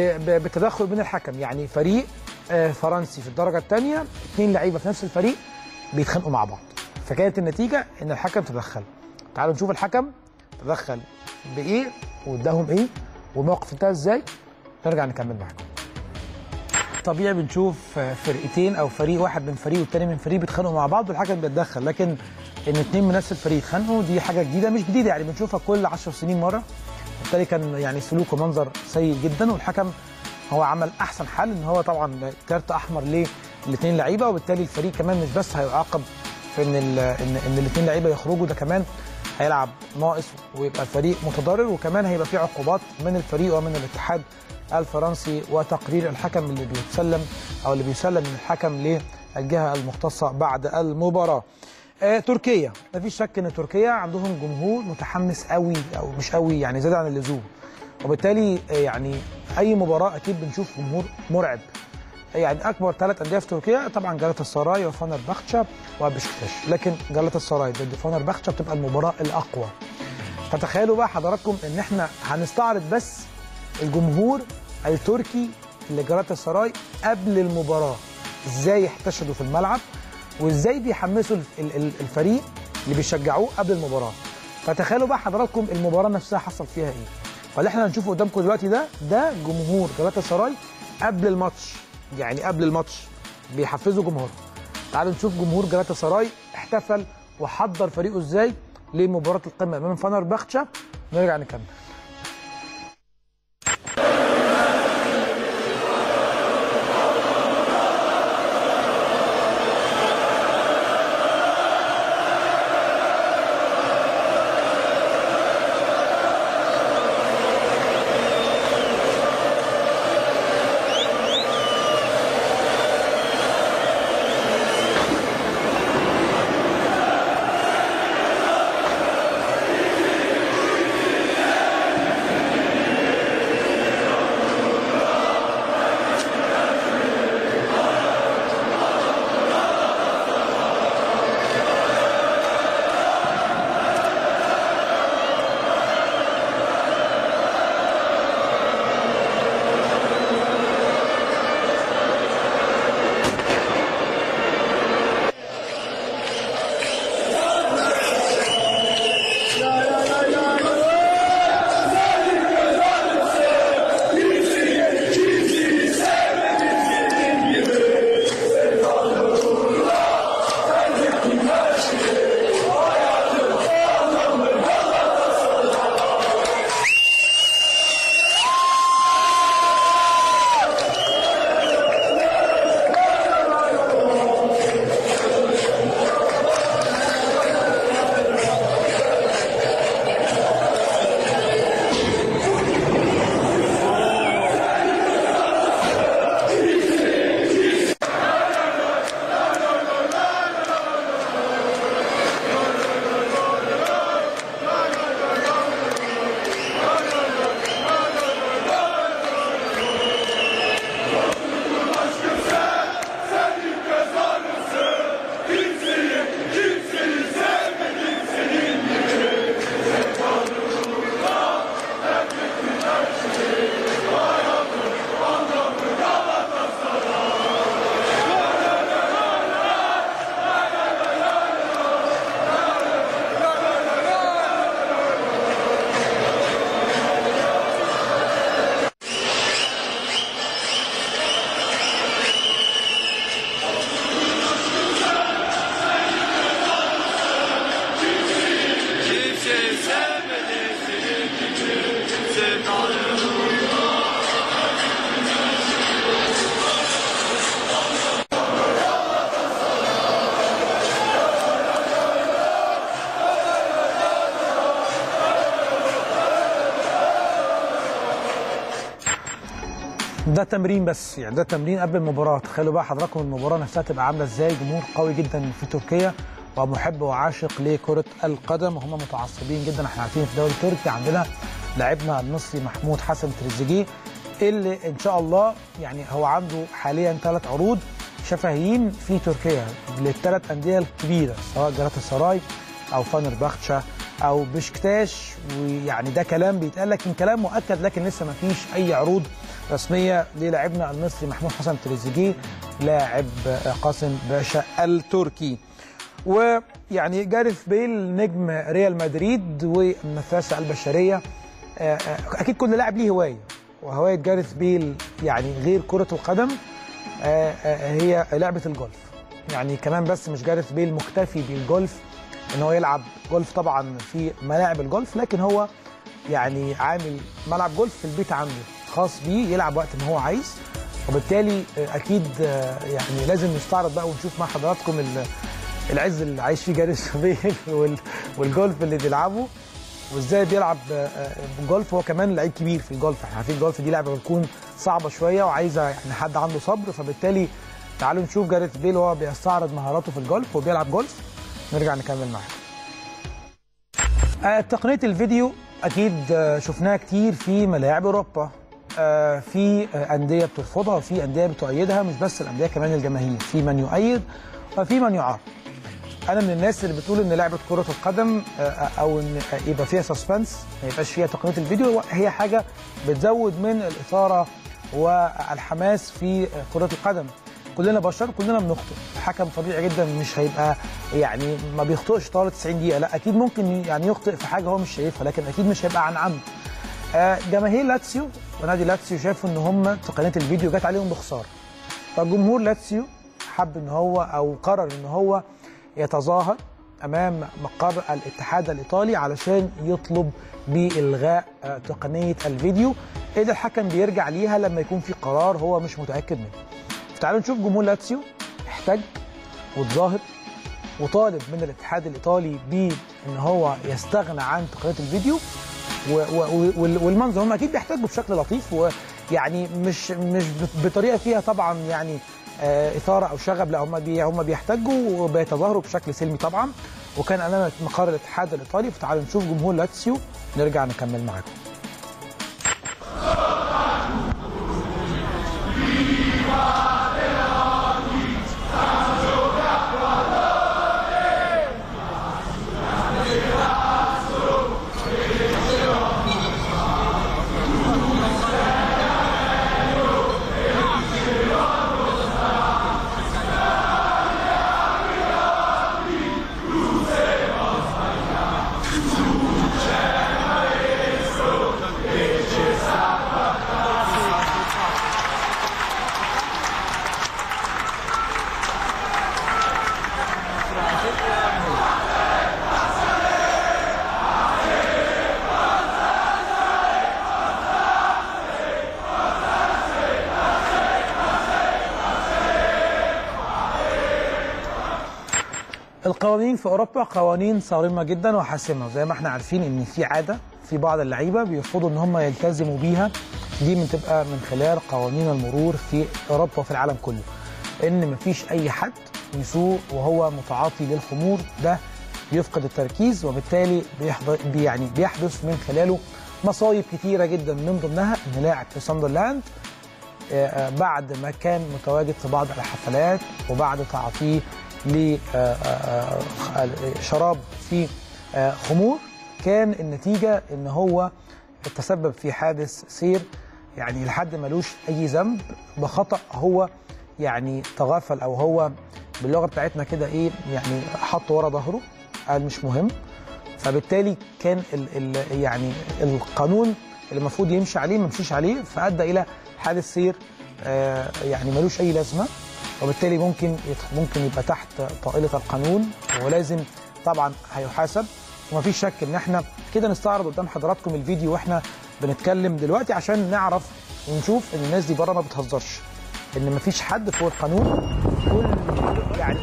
بتدخل من الحكم يعني فريق فرنسي في الدرجه الثانيه اثنين لعيبه في نفس الفريق بيتخانقوا مع بعض فكانت النتيجه ان الحكم تدخل تعالوا نشوف الحكم تدخل بايه واداهم ايه والموقف انتهى ازاي نرجع نكمل معاكم طبيعي بنشوف فرقتين او فريق واحد من فريق والتاني من فريق بيتخانقوا مع بعض والحكم بيتدخل لكن ان اثنين من نفس الفريق يتخانقوا دي حاجه جديده مش جديده يعني بنشوفها كل 10 سنين مره بالتالي كان يعني سلوك ومنظر سيء جدا والحكم هو عمل احسن حل ان هو طبعا كارت احمر للاثنين لعيبه وبالتالي الفريق كمان مش بس هيعاقب في ان ال- ان ان الاثنين لعيبه يخرجوا ده كمان هيلعب ناقص ويبقى الفريق متضرر وكمان هيبقى في عقوبات من الفريق ومن الاتحاد الفرنسي وتقرير الحكم اللي بيتسلم او اللي بيسلم من الحكم للجهه المختصه بعد المباراه. آه تركيا مفيش شك ان تركيا عندهم جمهور متحمس قوي او مش قوي يعني زاد عن اللزوم وبالتالي آه يعني اي مباراه اكيد بنشوف جمهور مرعب يعني اكبر ثلاث انديه في تركيا طبعا جالاتا السراي وفانر باختشا وبشكتاش لكن جالاتا السراي ضد فانر باختشا بتبقى المباراه الاقوى فتخيلوا بقى حضراتكم ان احنا هنستعرض بس الجمهور التركي لجالاتا السراي قبل المباراه ازاي يحتشدوا في الملعب وازاي بيحمسوا ال- ال- الفريق اللي بيشجعوه قبل المباراه فتخيلوا بقى حضراتكم المباراه نفسها حصل فيها ايه فاللي احنا هنشوفه قدامكم دلوقتي ده ده جمهور جالاتا سراي قبل الماتش يعني قبل الماتش بيحفزوا جمهور تعالوا نشوف جمهور جالاتا سراي احتفل وحضر فريقه ازاي لمباراه القمه امام فانر باختشا نرجع نكمل ده تمرين بس يعني ده تمرين قبل المباراه تخيلوا بقى حضراتكم المباراه نفسها تبقى عامله ازاي جمهور قوي جدا في تركيا ومحب وعاشق لكره القدم وهم متعصبين جدا احنا عارفين في الدوري التركي عندنا لاعبنا المصري محمود حسن تريزيجيه اللي ان شاء الله يعني هو عنده حاليا ثلاث عروض شفهيين في تركيا للثلاث انديه الكبيره سواء جالاتا سراي او فانر باختشا او بشكتاش ويعني ده كلام بيتقال لكن كلام مؤكد لكن لسه ما فيش اي عروض رسميه للاعبنا المصري محمود حسن تريزيجيه لاعب قاسم باشا التركي ويعني جاريث بيل نجم ريال مدريد والنفاسه البشريه آه، آه، اكيد كل لاعب ليه هوايه وهوايه جاريث بيل يعني غير كره القدم آه، آه، هي لعبه الجولف يعني كمان بس مش جاريث بيل مكتفي بالجولف ان هو يلعب جولف طبعا في ملاعب الجولف لكن هو يعني عامل ملعب جولف في البيت عنده خاص بيه يلعب وقت ما هو عايز وبالتالي آه، اكيد آه، يعني لازم نستعرض بقى ونشوف مع حضراتكم ال- العز اللي عايش فيه جاريس بيل وال- والجولف اللي بيلعبه وازاي بيلعب آه، آه، جولف هو كمان لعيب كبير في الجولف احنا عارفين الجولف دي لعبه بتكون صعبه شويه وعايزه يعني حد عنده صبر فبالتالي تعالوا نشوف جاريث بيل وهو بيستعرض مهاراته في الجولف وبيلعب جولف نرجع نكمل معاه آه، تقنيه الفيديو اكيد آه، شفناها كتير في ملاعب اوروبا آه، في آه، انديه بترفضها وفي انديه بتؤيدها مش بس الانديه كمان الجماهير في من يؤيد وفي من يعارض انا من الناس اللي بتقول ان لعبه كره القدم آه، او ان يبقى فيها سسبنس ما يبقاش فيها تقنيه الفيديو هي حاجه بتزود من الاثاره والحماس في آه، كره القدم كلنا بشر كلنا بنخطئ الحكم طبيعي جدا مش هيبقى يعني ما بيخطئش طوال 90 دقيقه لا اكيد ممكن يعني يخطئ في حاجه هو مش شايفها لكن اكيد مش هيبقى عن عمد آه، جماهير لاتسيو ونادي لاتسيو شافوا ان هم تقنيه الفيديو جت عليهم بخساره فجمهور لاتسيو حب ان هو او قرر ان هو يتظاهر امام مقر الاتحاد الايطالي علشان يطلب بالغاء آه، تقنيه الفيديو اللي الحكم بيرجع ليها لما يكون في قرار هو مش متاكد منه. تعالوا نشوف جمهور لاتسيو احتج وتظاهر وطالب من الاتحاد الايطالي بان هو يستغنى عن تقنيه الفيديو و و وال- والمنظر هم اكيد بيحتاجوا بشكل لطيف ويعني مش مش بطريقه فيها طبعا يعني آه، اثاره او شغب لا هم بي هم بيحتاجوا وبيتظاهروا بشكل سلمي طبعا وكان امام مقر الاتحاد الايطالي فتعالوا نشوف جمهور لاتسيو نرجع نكمل معاكم القوانين في اوروبا قوانين صارمه جدا وحاسمه زي ما احنا عارفين ان في عاده في بعض اللعيبه بيرفضوا ان هم يلتزموا بيها دي بتبقى من خلال قوانين المرور في اوروبا وفي العالم كله ان مفيش اي حد يسوق وهو متعاطي للخمور ده بيفقد التركيز وبالتالي بيحضر بي- يعني بيحدث من خلاله مصايب كتيره جدا من ضمنها ان لاعب في ساندرلاند آه، آه، بعد ما كان متواجد في بعض الحفلات وبعد تعاطيه لشراب في آه، خمور كان النتيجة ان هو تسبب في حادث سير يعني لحد ملوش اي ذنب بخطأ هو يعني تغافل او هو باللغة بتاعتنا كده ايه يعني حط ورا ظهره قال مش مهم فبالتالي كان ال ال يعني القانون اللي المفروض يمشي عليه ما مشيش عليه فادى الى حادث سير آه، يعني ملوش اي لازمه وبالتالي ممكن يت- ممكن يبقى تحت طائله القانون ولازم طبعا هيحاسب ومفيش شك ان احنا كده نستعرض قدام حضراتكم الفيديو واحنا بنتكلم دلوقتي عشان نعرف ونشوف ان الناس دي بره ما بتهزرش ان مفيش حد فوق القانون كل يعني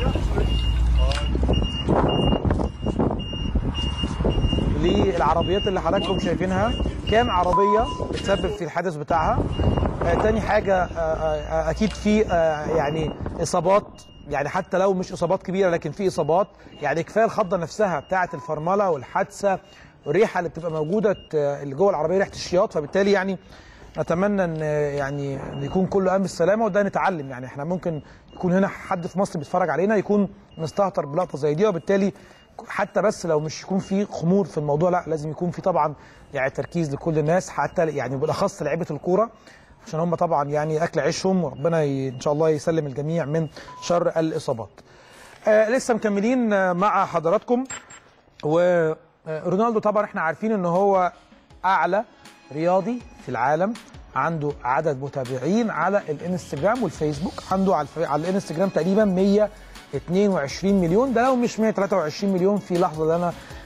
للعربيات اللي حضراتكم شايفينها كام عربيه بتسبب في الحادث بتاعها آه تاني حاجه آه آه اكيد في آه يعني اصابات يعني حتى لو مش اصابات كبيره لكن في اصابات يعني كفايه الخضه نفسها بتاعه الفرمله والحادثه والريحه اللي بتبقى موجوده آه، اللي جوه العربيه ريحه الشياط فبالتالي يعني نتمنى ان يعني إن يكون كله امن بالسلامه وده نتعلم يعني احنا ممكن يكون هنا حد في مصر بيتفرج علينا يكون مستهتر بلقطه زي دي وبالتالي حتى بس لو مش يكون في خمور في الموضوع لا لازم يكون في طبعا يعني تركيز لكل الناس حتى يعني بالاخص لعيبه الكوره عشان هم طبعا يعني اكل عيشهم وربنا ي- ان شاء الله يسلم الجميع من شر الاصابات. آه لسه مكملين آه، مع حضراتكم ورونالدو طبعا احنا عارفين ان هو اعلى رياضي في العالم عنده عدد متابعين على الانستجرام والفيسبوك عنده على, الف... على الانستجرام تقريبا 122 مليون ده لو مش 123 مليون في لحظه اللي انا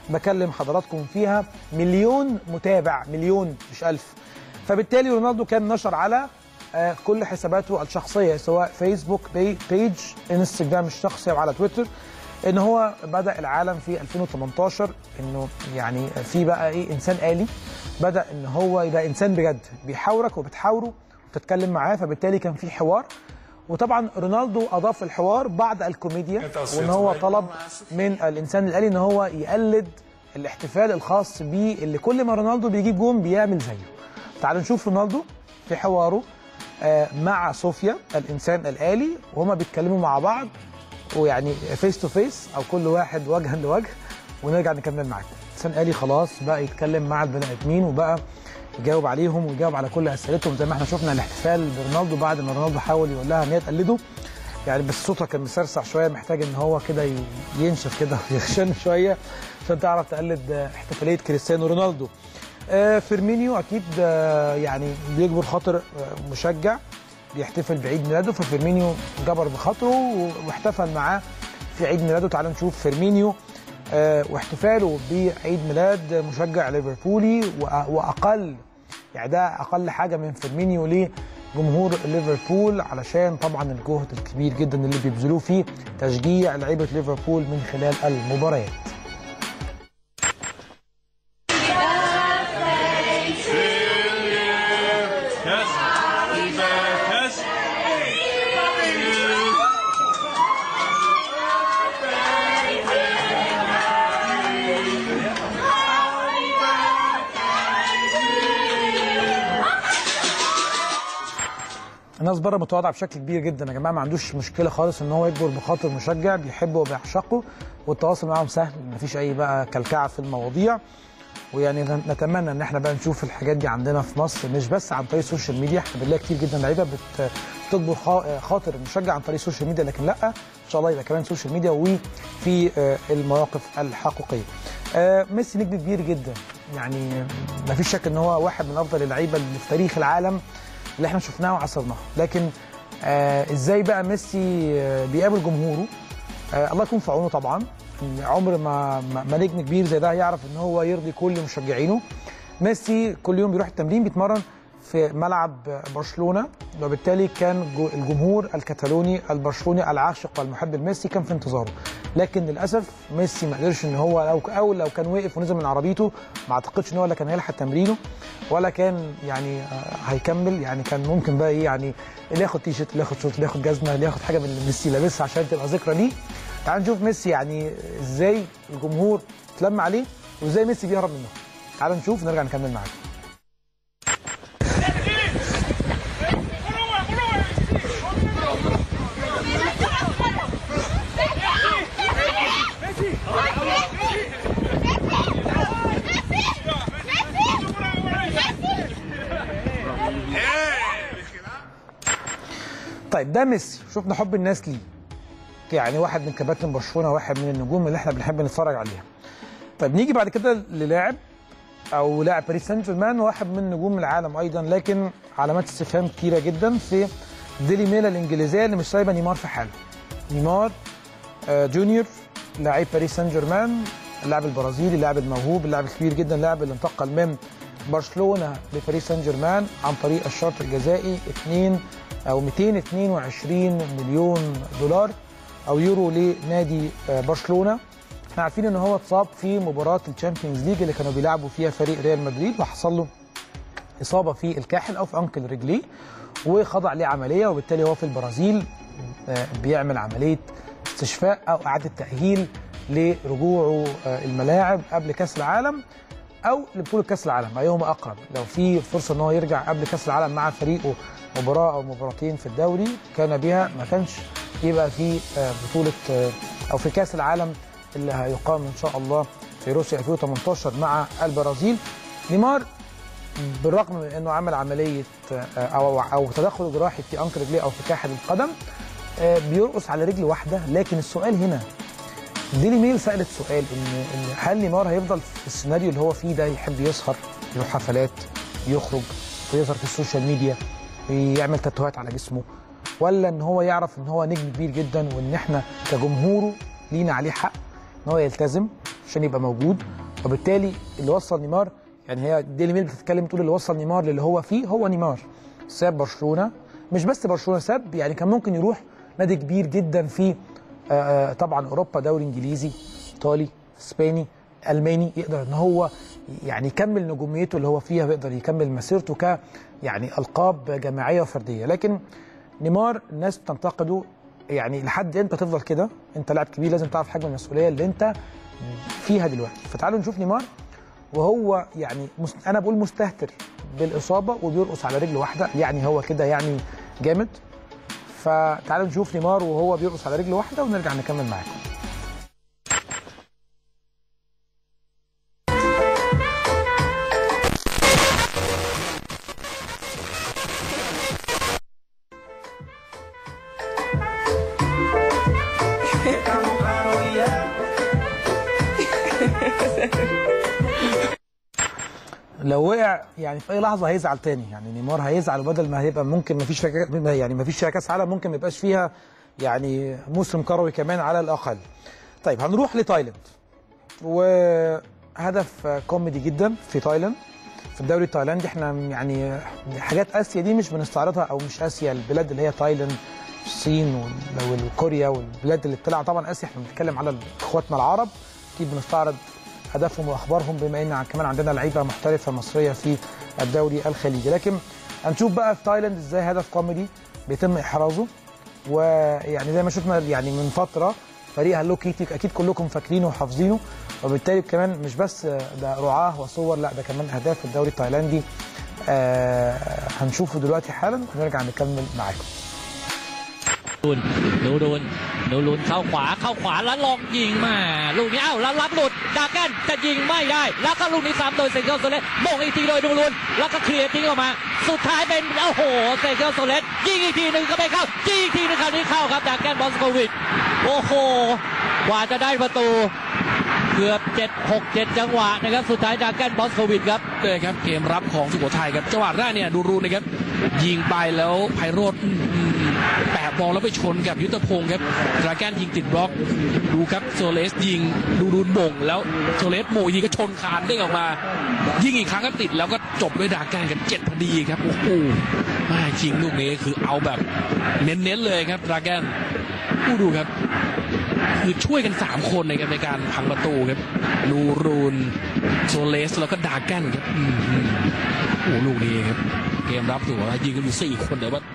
بكلم حضراتكم فيها مليون متابع مليون مش ألف فبالتالي رونالدو كان نشر على آه، كل حساباته الشخصيه سواء فيسبوك بي بيج انستجرام الشخصي او على تويتر ان هو بدا العالم في 2018 انه يعني في بقى ايه انسان آلي بدا ان هو يبقى انسان بجد بيحاورك وبتحاوره وتتكلم معاه فبالتالي كان في حوار وطبعا رونالدو اضاف الحوار بعد الكوميديا وان هو طلب من الانسان الآلي ان هو يقلد الاحتفال الخاص بيه اللي كل ما رونالدو بيجيب جون بيعمل زيه تعالوا نشوف رونالدو في حواره آه، مع صوفيا الانسان الآلي وهما بيتكلموا مع بعض ويعني فيس تو فيس او كل واحد وجها لوجه ونرجع نكمل معاكم انسان آلي خلاص بقى يتكلم مع البني ادمين وبقى يجاوب عليهم ويجاوب على كل اسئلتهم زي ما احنا شفنا الاحتفال برونالدو بعد ما رونالدو حاول يقول لها ان هي تقلده يعني بس صوتها كان مسرسع شويه محتاج ان هو كده ي- ينشف كده ويخشن شويه عشان تعرف تقلد آه، احتفاليه كريستيانو رونالدو آه، فيرمينيو اكيد آه، يعني بيجبر خاطر آه، مشجع بيحتفل بعيد ميلاده ففيرمينيو جبر بخاطره و- واحتفل معاه في عيد ميلاده تعالوا نشوف فيرمينيو آه، واحتفاله بعيد ميلاد مشجع ليفربولي وأ- واقل يعني ده اقل حاجه من فيرمينيو لجمهور ليفربول علشان طبعا الجهد الكبير جدا اللي بيبذلوه فيه تشجيع لعيبه ليفربول من خلال المباريات الناس بره متواضعه بشكل كبير جدا يا جماعه ما عندوش مشكله خالص ان هو يكبر بخاطر مشجع بيحبه وبيعشقه والتواصل معاهم سهل مفيش اي بقى كلكعه في المواضيع ويعني نتمنى ان احنا بقى نشوف الحاجات دي عندنا في مصر مش بس عن طريق السوشيال ميديا احنا بنلاقي كتير جدا لعيبه بت- بتجبر خا- خاطر المشجع عن طريق السوشيال ميديا لكن لا ان شاء الله يبقى كمان سوشيال ميديا وفي آه، المواقف الحقيقيه. آه، ميسي نجم كبير جدا يعني ما فيش شك ان هو واحد من افضل اللعيبه اللي في تاريخ العالم اللي احنا شفناه وعصرناه لكن آه ازاي بقى ميسي آه بيقابل جمهوره آه الله يكون في عونه طبعا عمر ما ما ما نجم كبير زي ده يعرف ان هو يرضي كل مشجعينه ميسي كل يوم بيروح التمرين بيتمرن في ملعب برشلونه وبالتالي كان جو- الجمهور الكتالوني البرشلوني العاشق والمحب لميسي كان في انتظاره لكن للاسف ميسي ما قدرش ان هو لو او لو كان وقف ونزل من عربيته ما اعتقدش ان هو لا كان هيلحق تمرينه ولا كان يعني آه، هيكمل يعني كان ممكن بقى ايه يعني اللي ياخد تي شيرت اللي ياخد شورت اللي ياخد جزمه اللي ياخد حاجه من اللي ميسي لابسها عشان تبقى ذكرى ليه تعال نشوف ميسي يعني ازاي الجمهور اتلم عليه وازاي ميسي بيهرب منه تعال نشوف نرجع نكمل معاكم طيب ده ميسي شفنا حب الناس ليه يعني واحد من كباتن برشلونه واحد من النجوم اللي احنا بنحب نتفرج عليها طيب نيجي بعد كده للاعب او لاعب باريس سان جيرمان واحد من نجوم العالم ايضا لكن علامات استفهام كتيره جدا في ديلي ميلا الانجليزيه اللي مش سايبه نيمار في حاله نيمار آه، جونيور لاعب باريس سان جيرمان اللاعب البرازيلي اللاعب الموهوب اللاعب الكبير جدا اللاعب اللي انتقل من برشلونه لباريس سان جيرمان عن طريق الشرط الجزائي 2 او 222 مليون دولار او يورو لنادي آه، برشلونه احنا عارفين ان هو اتصاب في مباراه الشامبيونز ليج اللي كانوا بيلعبوا فيها فريق ريال مدريد وحصل له اصابه في الكاحل او في انكل رجليه وخضع لعمليه وبالتالي هو في البرازيل آه، بيعمل عمليه استشفاء او اعاده تاهيل لرجوعه آه، الملاعب قبل كاس العالم او لبطوله كاس العالم ايهما اقرب لو في فرصه ان هو يرجع قبل كاس العالم مع فريقه مباراه او مباراتين في الدوري كان بها ما كانش يبقى في آه، بطوله آه، او في كاس العالم اللي هيقام ان شاء الله في روسيا 2018 مع البرازيل نيمار بالرغم من انه عمل عمليه آه، او او تدخل جراحي في انكل رجليه او في كاحل القدم آه، بيرقص على رجل واحده لكن السؤال هنا ديلي ميل سالت سؤال ان ان هل نيمار هيفضل في السيناريو اللي هو فيه ده يحب يسهر يروح حفلات يخرج ويظهر في السوشيال ميديا ويعمل تاتوهات على جسمه ولا ان هو يعرف ان هو نجم كبير جدا وان احنا كجمهوره لينا عليه حق ان هو يلتزم عشان يبقى موجود وبالتالي اللي وصل نيمار يعني هي ديلي ميل بتتكلم تقول اللي وصل نيمار للي هو فيه هو نيمار ساب برشلونه مش بس برشلونه ساب يعني كان ممكن يروح نادي كبير جدا في آه، آه، طبعا اوروبا دوري انجليزي ايطالي اسباني الماني يقدر ان هو يعني يكمل نجوميته اللي هو فيها ويقدر يكمل مسيرته ك يعني القاب جماعيه وفرديه لكن نيمار الناس بتنتقده يعني لحد امتى تفضل كده انت لاعب كبير لازم تعرف حجم المسؤوليه اللي انت فيها دلوقتي فتعالوا نشوف نيمار وهو يعني مس... انا بقول مستهتر بالاصابه وبيرقص على رجل واحده يعني هو كده يعني جامد فتعالوا نشوف نيمار وهو بيرقص على رجل واحده ونرجع نكمل معاكم لو وقع يعني في اي لحظه هيزعل تاني يعني نيمار هيزعل وبدل ما هيبقى ممكن ما فيش يعني ما فيش فيها كاس عالم ممكن ما يبقاش فيها يعني موسم كروي كمان على الاقل. طيب هنروح لتايلاند وهدف كوميدي جدا في تايلاند في الدوري التايلاندي احنا يعني حاجات اسيا دي مش بنستعرضها او مش اسيا البلاد اللي هي تايلاند الصين وال- وكوريا والبلاد اللي بتطلع طبعا اسيا احنا بنتكلم على اخواتنا العرب اكيد بنستعرض هدفهم واخبارهم بما ان كمان عندنا لعيبه محترفه مصريه في الدوري الخليجي لكن هنشوف بقى في تايلاند ازاي هدف كوميدي بيتم احرازه ويعني زي ما شفنا يعني من فتره فريق هالو كيتي اكيد كلكم فاكرينه وحافظينه وبالتالي كمان مش بس ده رعاه وصور لا ده كمان اهداف في الدوري التايلاندي آه هنشوفه دلوقتي حالا ونرجع نكمل معاكم ดูนดูรุนดูรุนเข้าขวาเข้าขวาแล้วลองยิงมาลูกนี้เอ้าแล้วรับหลุดดาแกนจะยิงไม่ได้ แล้วก็ลูกนี้ซ้ำโดยเซเคิลโซเลสโมงอีกทีโดยดูรุนแล้วก็เคลียร์ทิ้งออกมา สุดท้ายเป็นโอ้โหเซเคิลโซเลสยิงอีกทีหนึ่งก็ไม่เข้ายิงอีกทีหนึงคราวนี้เข้าครับดาแกนบอสโควิดโอ้โหกว่าจะได้ประตู เกือบ 7 6 7 จังหวะนะครับสุดท้ายดาแกนบอสโควิดครับเลยครับเกมรับของสุโขทัยครับจังหวะแรกเนี่ยดูรูนนะครับยิงไปแล้วไพโรธอืมอืมแปะบอลแล้วไปชนกับยุทธพงศ์ครับดราแกนยิงติดบล็อกดูครับโซเลสยิงดูรูนโบ่งแล้วโซเลสโมงอีกทีก็ชนคานเด้งออกมา ยิงอีกครั้งก็ติดแล้วก็จบด้วยดราแกนกันเจ็ดพอดีครับโอ้โหแม่จริงลูกนี้คือเอาแบบเน้นๆเลยครับดราแกนผู้ดูครับ คือช่วยกัน 3 คนในการในการพังประตูครับลูรูนโซเลส แล้วก็ดาแกนครับอืมอืมโอ้โหลูกนี้ครับ เกมรับถือว่ายิงกันอยู่ 4 คนแต่ว่า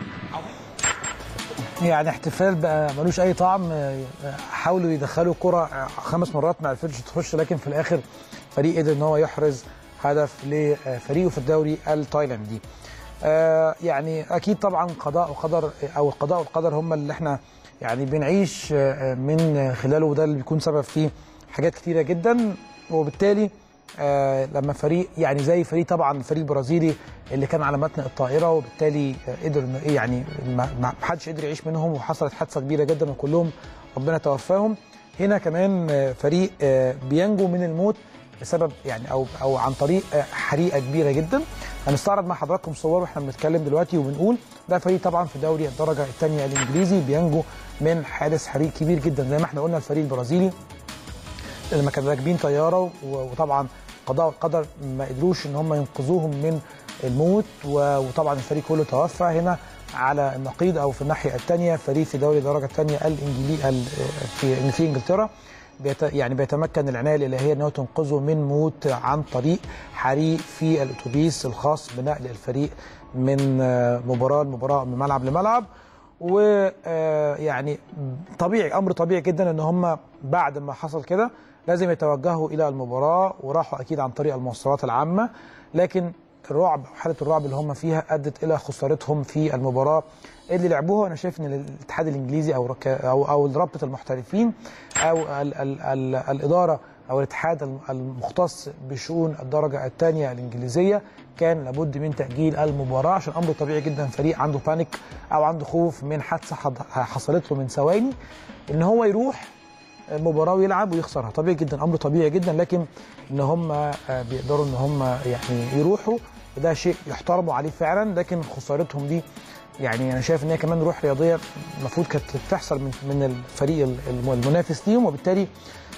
يعني احتفال بقى ملوش اي طعم آه، حاولوا يدخلوا كرة آه، خمس مرات ما عرفتش تخش لكن في الاخر فريق قدر ان هو يحرز هدف لفريقه في الدوري التايلاندي آه، يعني اكيد طبعا قضاء وقدر او القضاء والقدر هم اللي احنا يعني بنعيش آه، من خلاله وده اللي بيكون سبب فيه حاجات كتيره جدا وبالتالي آه، لما فريق يعني زي فريق طبعا الفريق البرازيلي اللي كان على متن الطائره وبالتالي آه، قدر انه ايه يعني ما ما حدش قدر يعيش منهم وحصلت حادثه كبيره جدا وكلهم ربنا توفاهم هنا كمان آه، فريق آه، بينجو من الموت بسبب يعني او او عن طريق آه، حريقه كبيره جدا هنستعرض مع حضراتكم صور واحنا بنتكلم دلوقتي وبنقول ده فريق طبعا في دوري الدرجه الثانيه الانجليزي بينجو من حادث حريق كبير جدا زي ما احنا قلنا الفريق البرازيلي لما كانوا راكبين طياره و- وطبعا قضاء والقدر ما قدروش ان هم ينقذوهم من الموت و- وطبعا الفريق كله توفى هنا على النقيض او في الناحيه الثانيه فريق في دوري الدرجه الثانيه الانجليزي ال- في في انجلترا بيت يعني بيتمكن العنايه الالهيه ان هو تنقذه من موت عن طريق حريق في الاتوبيس الخاص بنقل الفريق من آه، مباراه لمباراه من ملعب لملعب ويعني طبيعي امر طبيعي جدا ان هم بعد ما حصل كده لازم يتوجهوا الى المباراه وراحوا اكيد عن طريق المواصلات العامه لكن الرعب حاله الرعب اللي هم فيها ادت الى خسارتهم في المباراه اللي لعبوها انا شايف ان الاتحاد الانجليزي او رك- او او رابطه المحترفين او ال ال ال الاداره او الاتحاد الم- المختص بشؤون الدرجه الثانيه الانجليزيه كان لابد من تاجيل المباراه عشان امر طبيعي جدا فريق عنده بانيك او عنده خوف من حادثه حض- حصلت له من ثواني ان هو يروح مباراه ويلعب ويخسرها طبيعي جدا امر طبيعي جدا لكن ان هم آه، بيقدروا ان هم يعني يروحوا وده شيء يحترموا عليه فعلا لكن خسارتهم دي يعني انا شايف ان هي كمان روح رياضيه المفروض كانت تحصل من من الفريق الم- المنافس ليهم وبالتالي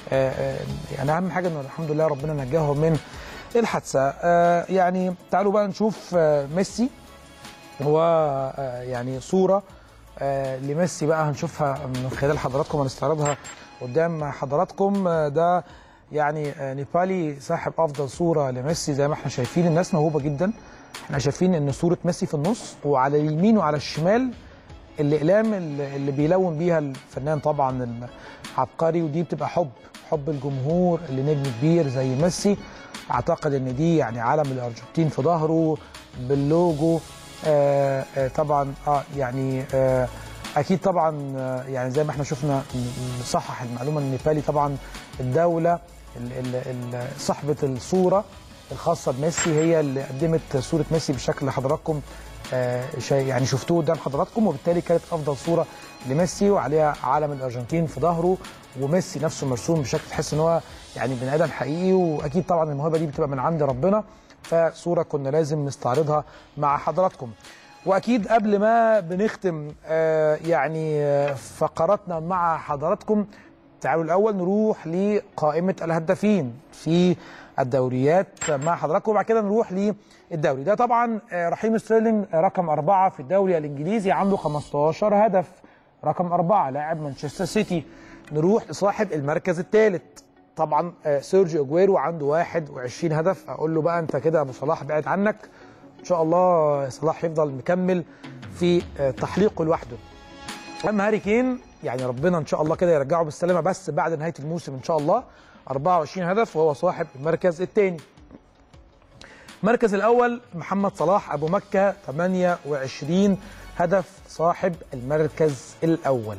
آه، آه، يعني اهم حاجه انه الحمد لله ربنا نجاهم من الحادثه آه، يعني تعالوا بقى نشوف آه، ميسي هو آه، يعني صوره آه، لميسي بقى هنشوفها من خلال حضراتكم هنستعرضها قدام حضراتكم آه، ده يعني آه، نيبالي صاحب افضل صوره لميسي زي ما احنا شايفين الناس موهوبه جدا احنا شايفين ان صوره ميسي في النص وعلى اليمين وعلى الشمال الاقلام اللي اللي بيلون بيها الفنان طبعا العبقري ودي بتبقى حب حب الجمهور لنجم كبير زي ميسي اعتقد ان دي يعني علم الارجنتين في ظهره باللوجو آه آه طبعا اه يعني آه اكيد طبعا آه يعني زي ما احنا شفنا نصحح المعلومه ان نيبالي طبعا الدوله ال- ال- ال- صاحبه الصوره الخاصه بميسي هي اللي قدمت صوره ميسي بالشكل اللي حضراتكم آه، شاي- يعني شفتوه قدام حضراتكم وبالتالي كانت افضل صوره لميسي وعليها علم الارجنتين في ظهره وميسي نفسه مرسوم بشكل تحس ان هو يعني بني ادم حقيقي واكيد طبعا الموهبه دي بتبقى من عند ربنا فصوره كنا لازم نستعرضها مع حضراتكم واكيد قبل ما بنختم آه، يعني آه، فقراتنا مع حضراتكم تعالوا الاول نروح لقائمه الهدافين في الدوريات مع حضراتكم وبعد كده نروح للدوري ده طبعا آه، رحيم ستيرلينج رقم أربعة في الدوري الإنجليزي عنده 15 هدف رقم أربعة لاعب مانشستر سيتي نروح لصاحب المركز الثالث طبعا آه، سيرجيو اجويرو عنده 21 هدف اقول له بقى انت كده ابو صلاح بعد عنك ان شاء الله صلاح يفضل مكمل في آه، تحليقه لوحده اما هاري كين يعني ربنا ان شاء الله كده يرجعه بالسلامه بس بعد نهايه الموسم ان شاء الله 24 هدف وهو صاحب المركز الثاني المركز الاول محمد صلاح ابو مكه 28 هدف صاحب المركز الاول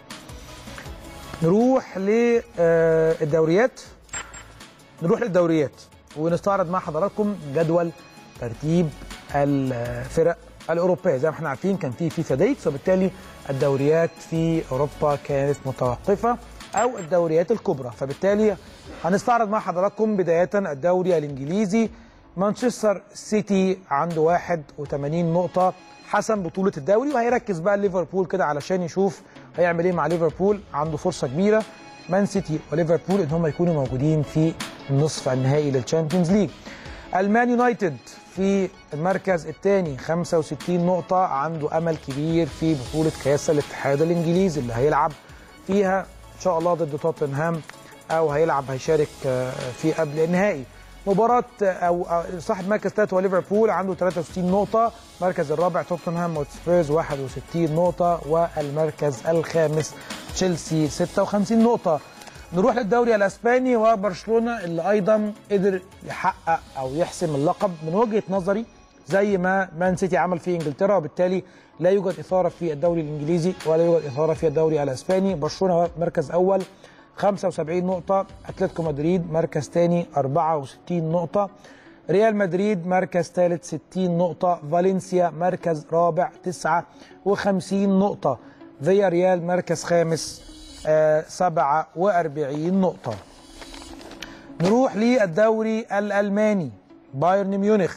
نروح للدوريات نروح للدوريات ونستعرض مع حضراتكم جدول ترتيب الفرق الاوروبيه زي ما احنا عارفين كان في فيفا ديتس وبالتالي الدوريات في اوروبا كانت متوقفه او الدوريات الكبرى فبالتالي هنستعرض مع حضراتكم بدايه الدوري الانجليزي مانشستر سيتي عنده 81 نقطه حسم بطوله الدوري وهيركز بقى ليفربول كده علشان يشوف هيعمل ايه مع ليفربول عنده فرصه كبيره مان سيتي وليفربول ان هم يكونوا موجودين في النصف النهائي للتشامبيونز ليج المان يونايتد في المركز الثاني 65 نقطة عنده أمل كبير في بطولة كأس الاتحاد الإنجليزي اللي هيلعب فيها إن شاء الله ضد توتنهام أو هيلعب هيشارك آه، في قبل النهائي مباراة أو أو صاحب مركز ثلاثة هو ليفربول عنده 63 نقطة، المركز الرابع توتنهام وسبيرز 61 نقطة، والمركز الخامس تشيلسي 56 نقطة. نروح للدوري الاسباني وبرشلونه اللي ايضا قدر يحقق او يحسم اللقب من وجهه نظري زي ما مان سيتي عمل في انجلترا وبالتالي لا يوجد اثاره في الدوري الانجليزي ولا يوجد اثاره في الدوري الاسباني برشلونه مركز اول 75 نقطه اتلتيكو مدريد مركز ثاني 64 نقطه ريال مدريد مركز ثالث 60 نقطة فالنسيا مركز رابع 59 نقطة فيا ريال مركز خامس آه 47 نقطة نروح للدوري الألماني بايرن ميونخ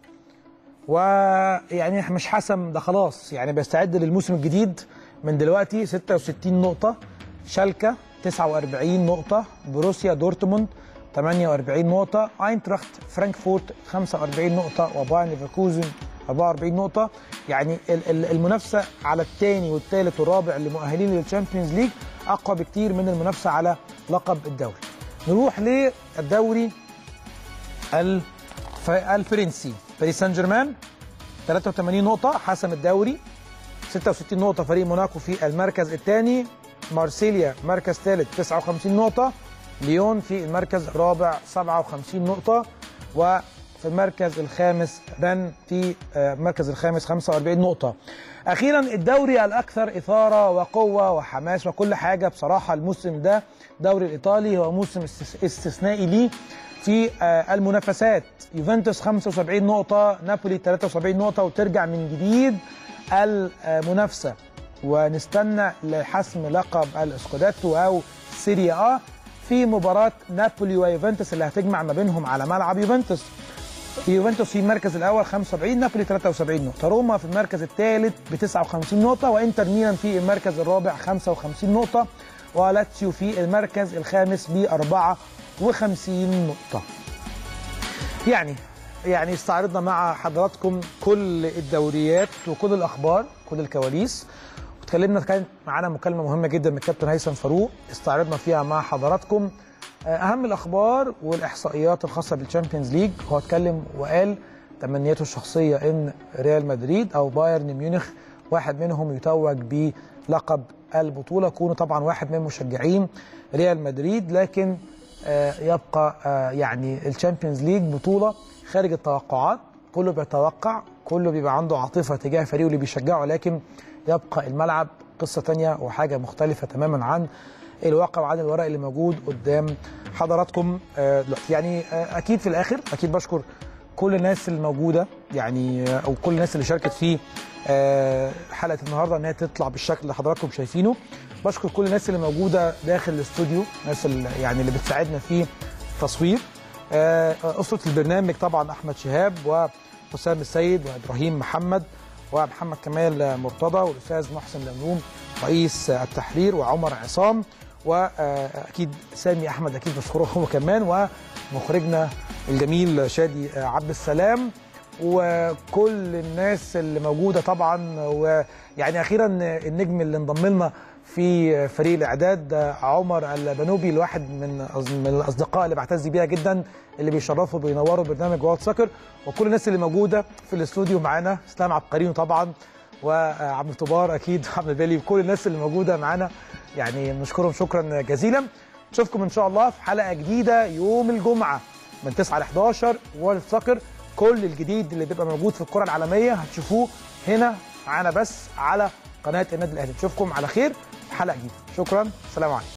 ويعني إحنا مش حسم ده خلاص يعني بيستعد للموسم الجديد من دلوقتي 66 نقطة شالكة 49 نقطة بروسيا دورتموند 48 نقطة اينتراخت فرانكفورت 45 نقطة وبايرن ليفركوزن 44 نقطة يعني ال- ال- المنافسة على الثاني والثالث والرابع اللي مؤهلين للتشامبيونز ليج أقوى بكتير من المنافسة على لقب الدوري نروح للدوري الف... الفرنسي باريس سان جيرمان 83 نقطة حسم الدوري 66 نقطة فريق موناكو في المركز الثاني مارسيليا مركز ثالث 59 نقطة ليون في المركز الرابع 57 نقطة وفي المركز الخامس رن في آه، المركز الخامس 45 نقطة أخيرا الدوري الأكثر إثارة وقوة وحماس وكل حاجة بصراحة الموسم ده الدوري الإيطالي هو موسم استس- استثنائي ليه في آه، المنافسات يوفنتوس 75 نقطة نابولي 73 نقطة وترجع من جديد المنافسة ونستنى لحسم لقب الاسكوداتو او سيريا ا في مباراة نابولي ويوفنتوس اللي هتجمع ما بينهم على ملعب يوفنتوس يوفنتوس في المركز الاول 75 نابولي 73 نقطة روما في المركز الثالث ب 59 نقطة وانتر ميلان في المركز الرابع 55 نقطة ولاتسيو في المركز الخامس ب 54 نقطة يعني يعني استعرضنا مع حضراتكم كل الدوريات وكل الأخبار كل الكواليس واتكلمنا كانت معانا مكالمة مهمة جدا من الكابتن هيثم فاروق استعرضنا فيها مع حضراتكم أهم الأخبار والإحصائيات الخاصة بالشامبيونز ليج هو اتكلم وقال تمنياته الشخصية إن ريال مدريد أو بايرن ميونخ واحد منهم يتوج بلقب البطولة كونه طبعا واحد من مشجعين ريال مدريد لكن آه يبقى آه يعني الشامبيونز ليج بطولة خارج التوقعات كله بيتوقع كله بيبقى عنده عاطفة تجاه فريقه اللي بيشجعه لكن يبقى الملعب قصة تانية وحاجة مختلفة تماما عن الواقع وعن الورق اللي موجود قدام حضراتكم آه دلوقتي يعني آه اكيد في الاخر اكيد بشكر كل الناس اللي موجوده يعني او كل الناس اللي شاركت في حلقه النهارده ان هي تطلع بالشكل اللي حضراتكم شايفينه بشكر كل الناس اللي موجوده داخل الاستوديو الناس اللي يعني اللي بتساعدنا في التصوير اسره البرنامج طبعا احمد شهاب وحسام السيد وابراهيم محمد ومحمد كمال مرتضى والاستاذ محسن لملوم رئيس التحرير وعمر عصام واكيد سامي احمد اكيد بشكره هو كمان ومخرجنا الجميل شادي عبد السلام وكل الناس اللي موجوده طبعا ويعني اخيرا النجم اللي انضم لنا في فريق الاعداد عمر البنوبي الواحد من من الاصدقاء اللي بعتز بيها جدا اللي بيشرفوا بينوروا برنامج واتس سكر وكل الناس اللي موجوده في الاستوديو معانا اسلام عبقرينو طبعا وعبد الطبار اكيد وعبد بالي وكل الناس اللي موجوده معانا يعني نشكرهم شكرا جزيلا نشوفكم ان شاء الله في حلقه جديده يوم الجمعه من 9 ل 11 وورلد سكر كل الجديد اللي بيبقى موجود في الكره العالميه هتشوفوه هنا معانا بس على قناه النادي الاهلي نشوفكم على خير في حلقه جديده شكرا سلام عليكم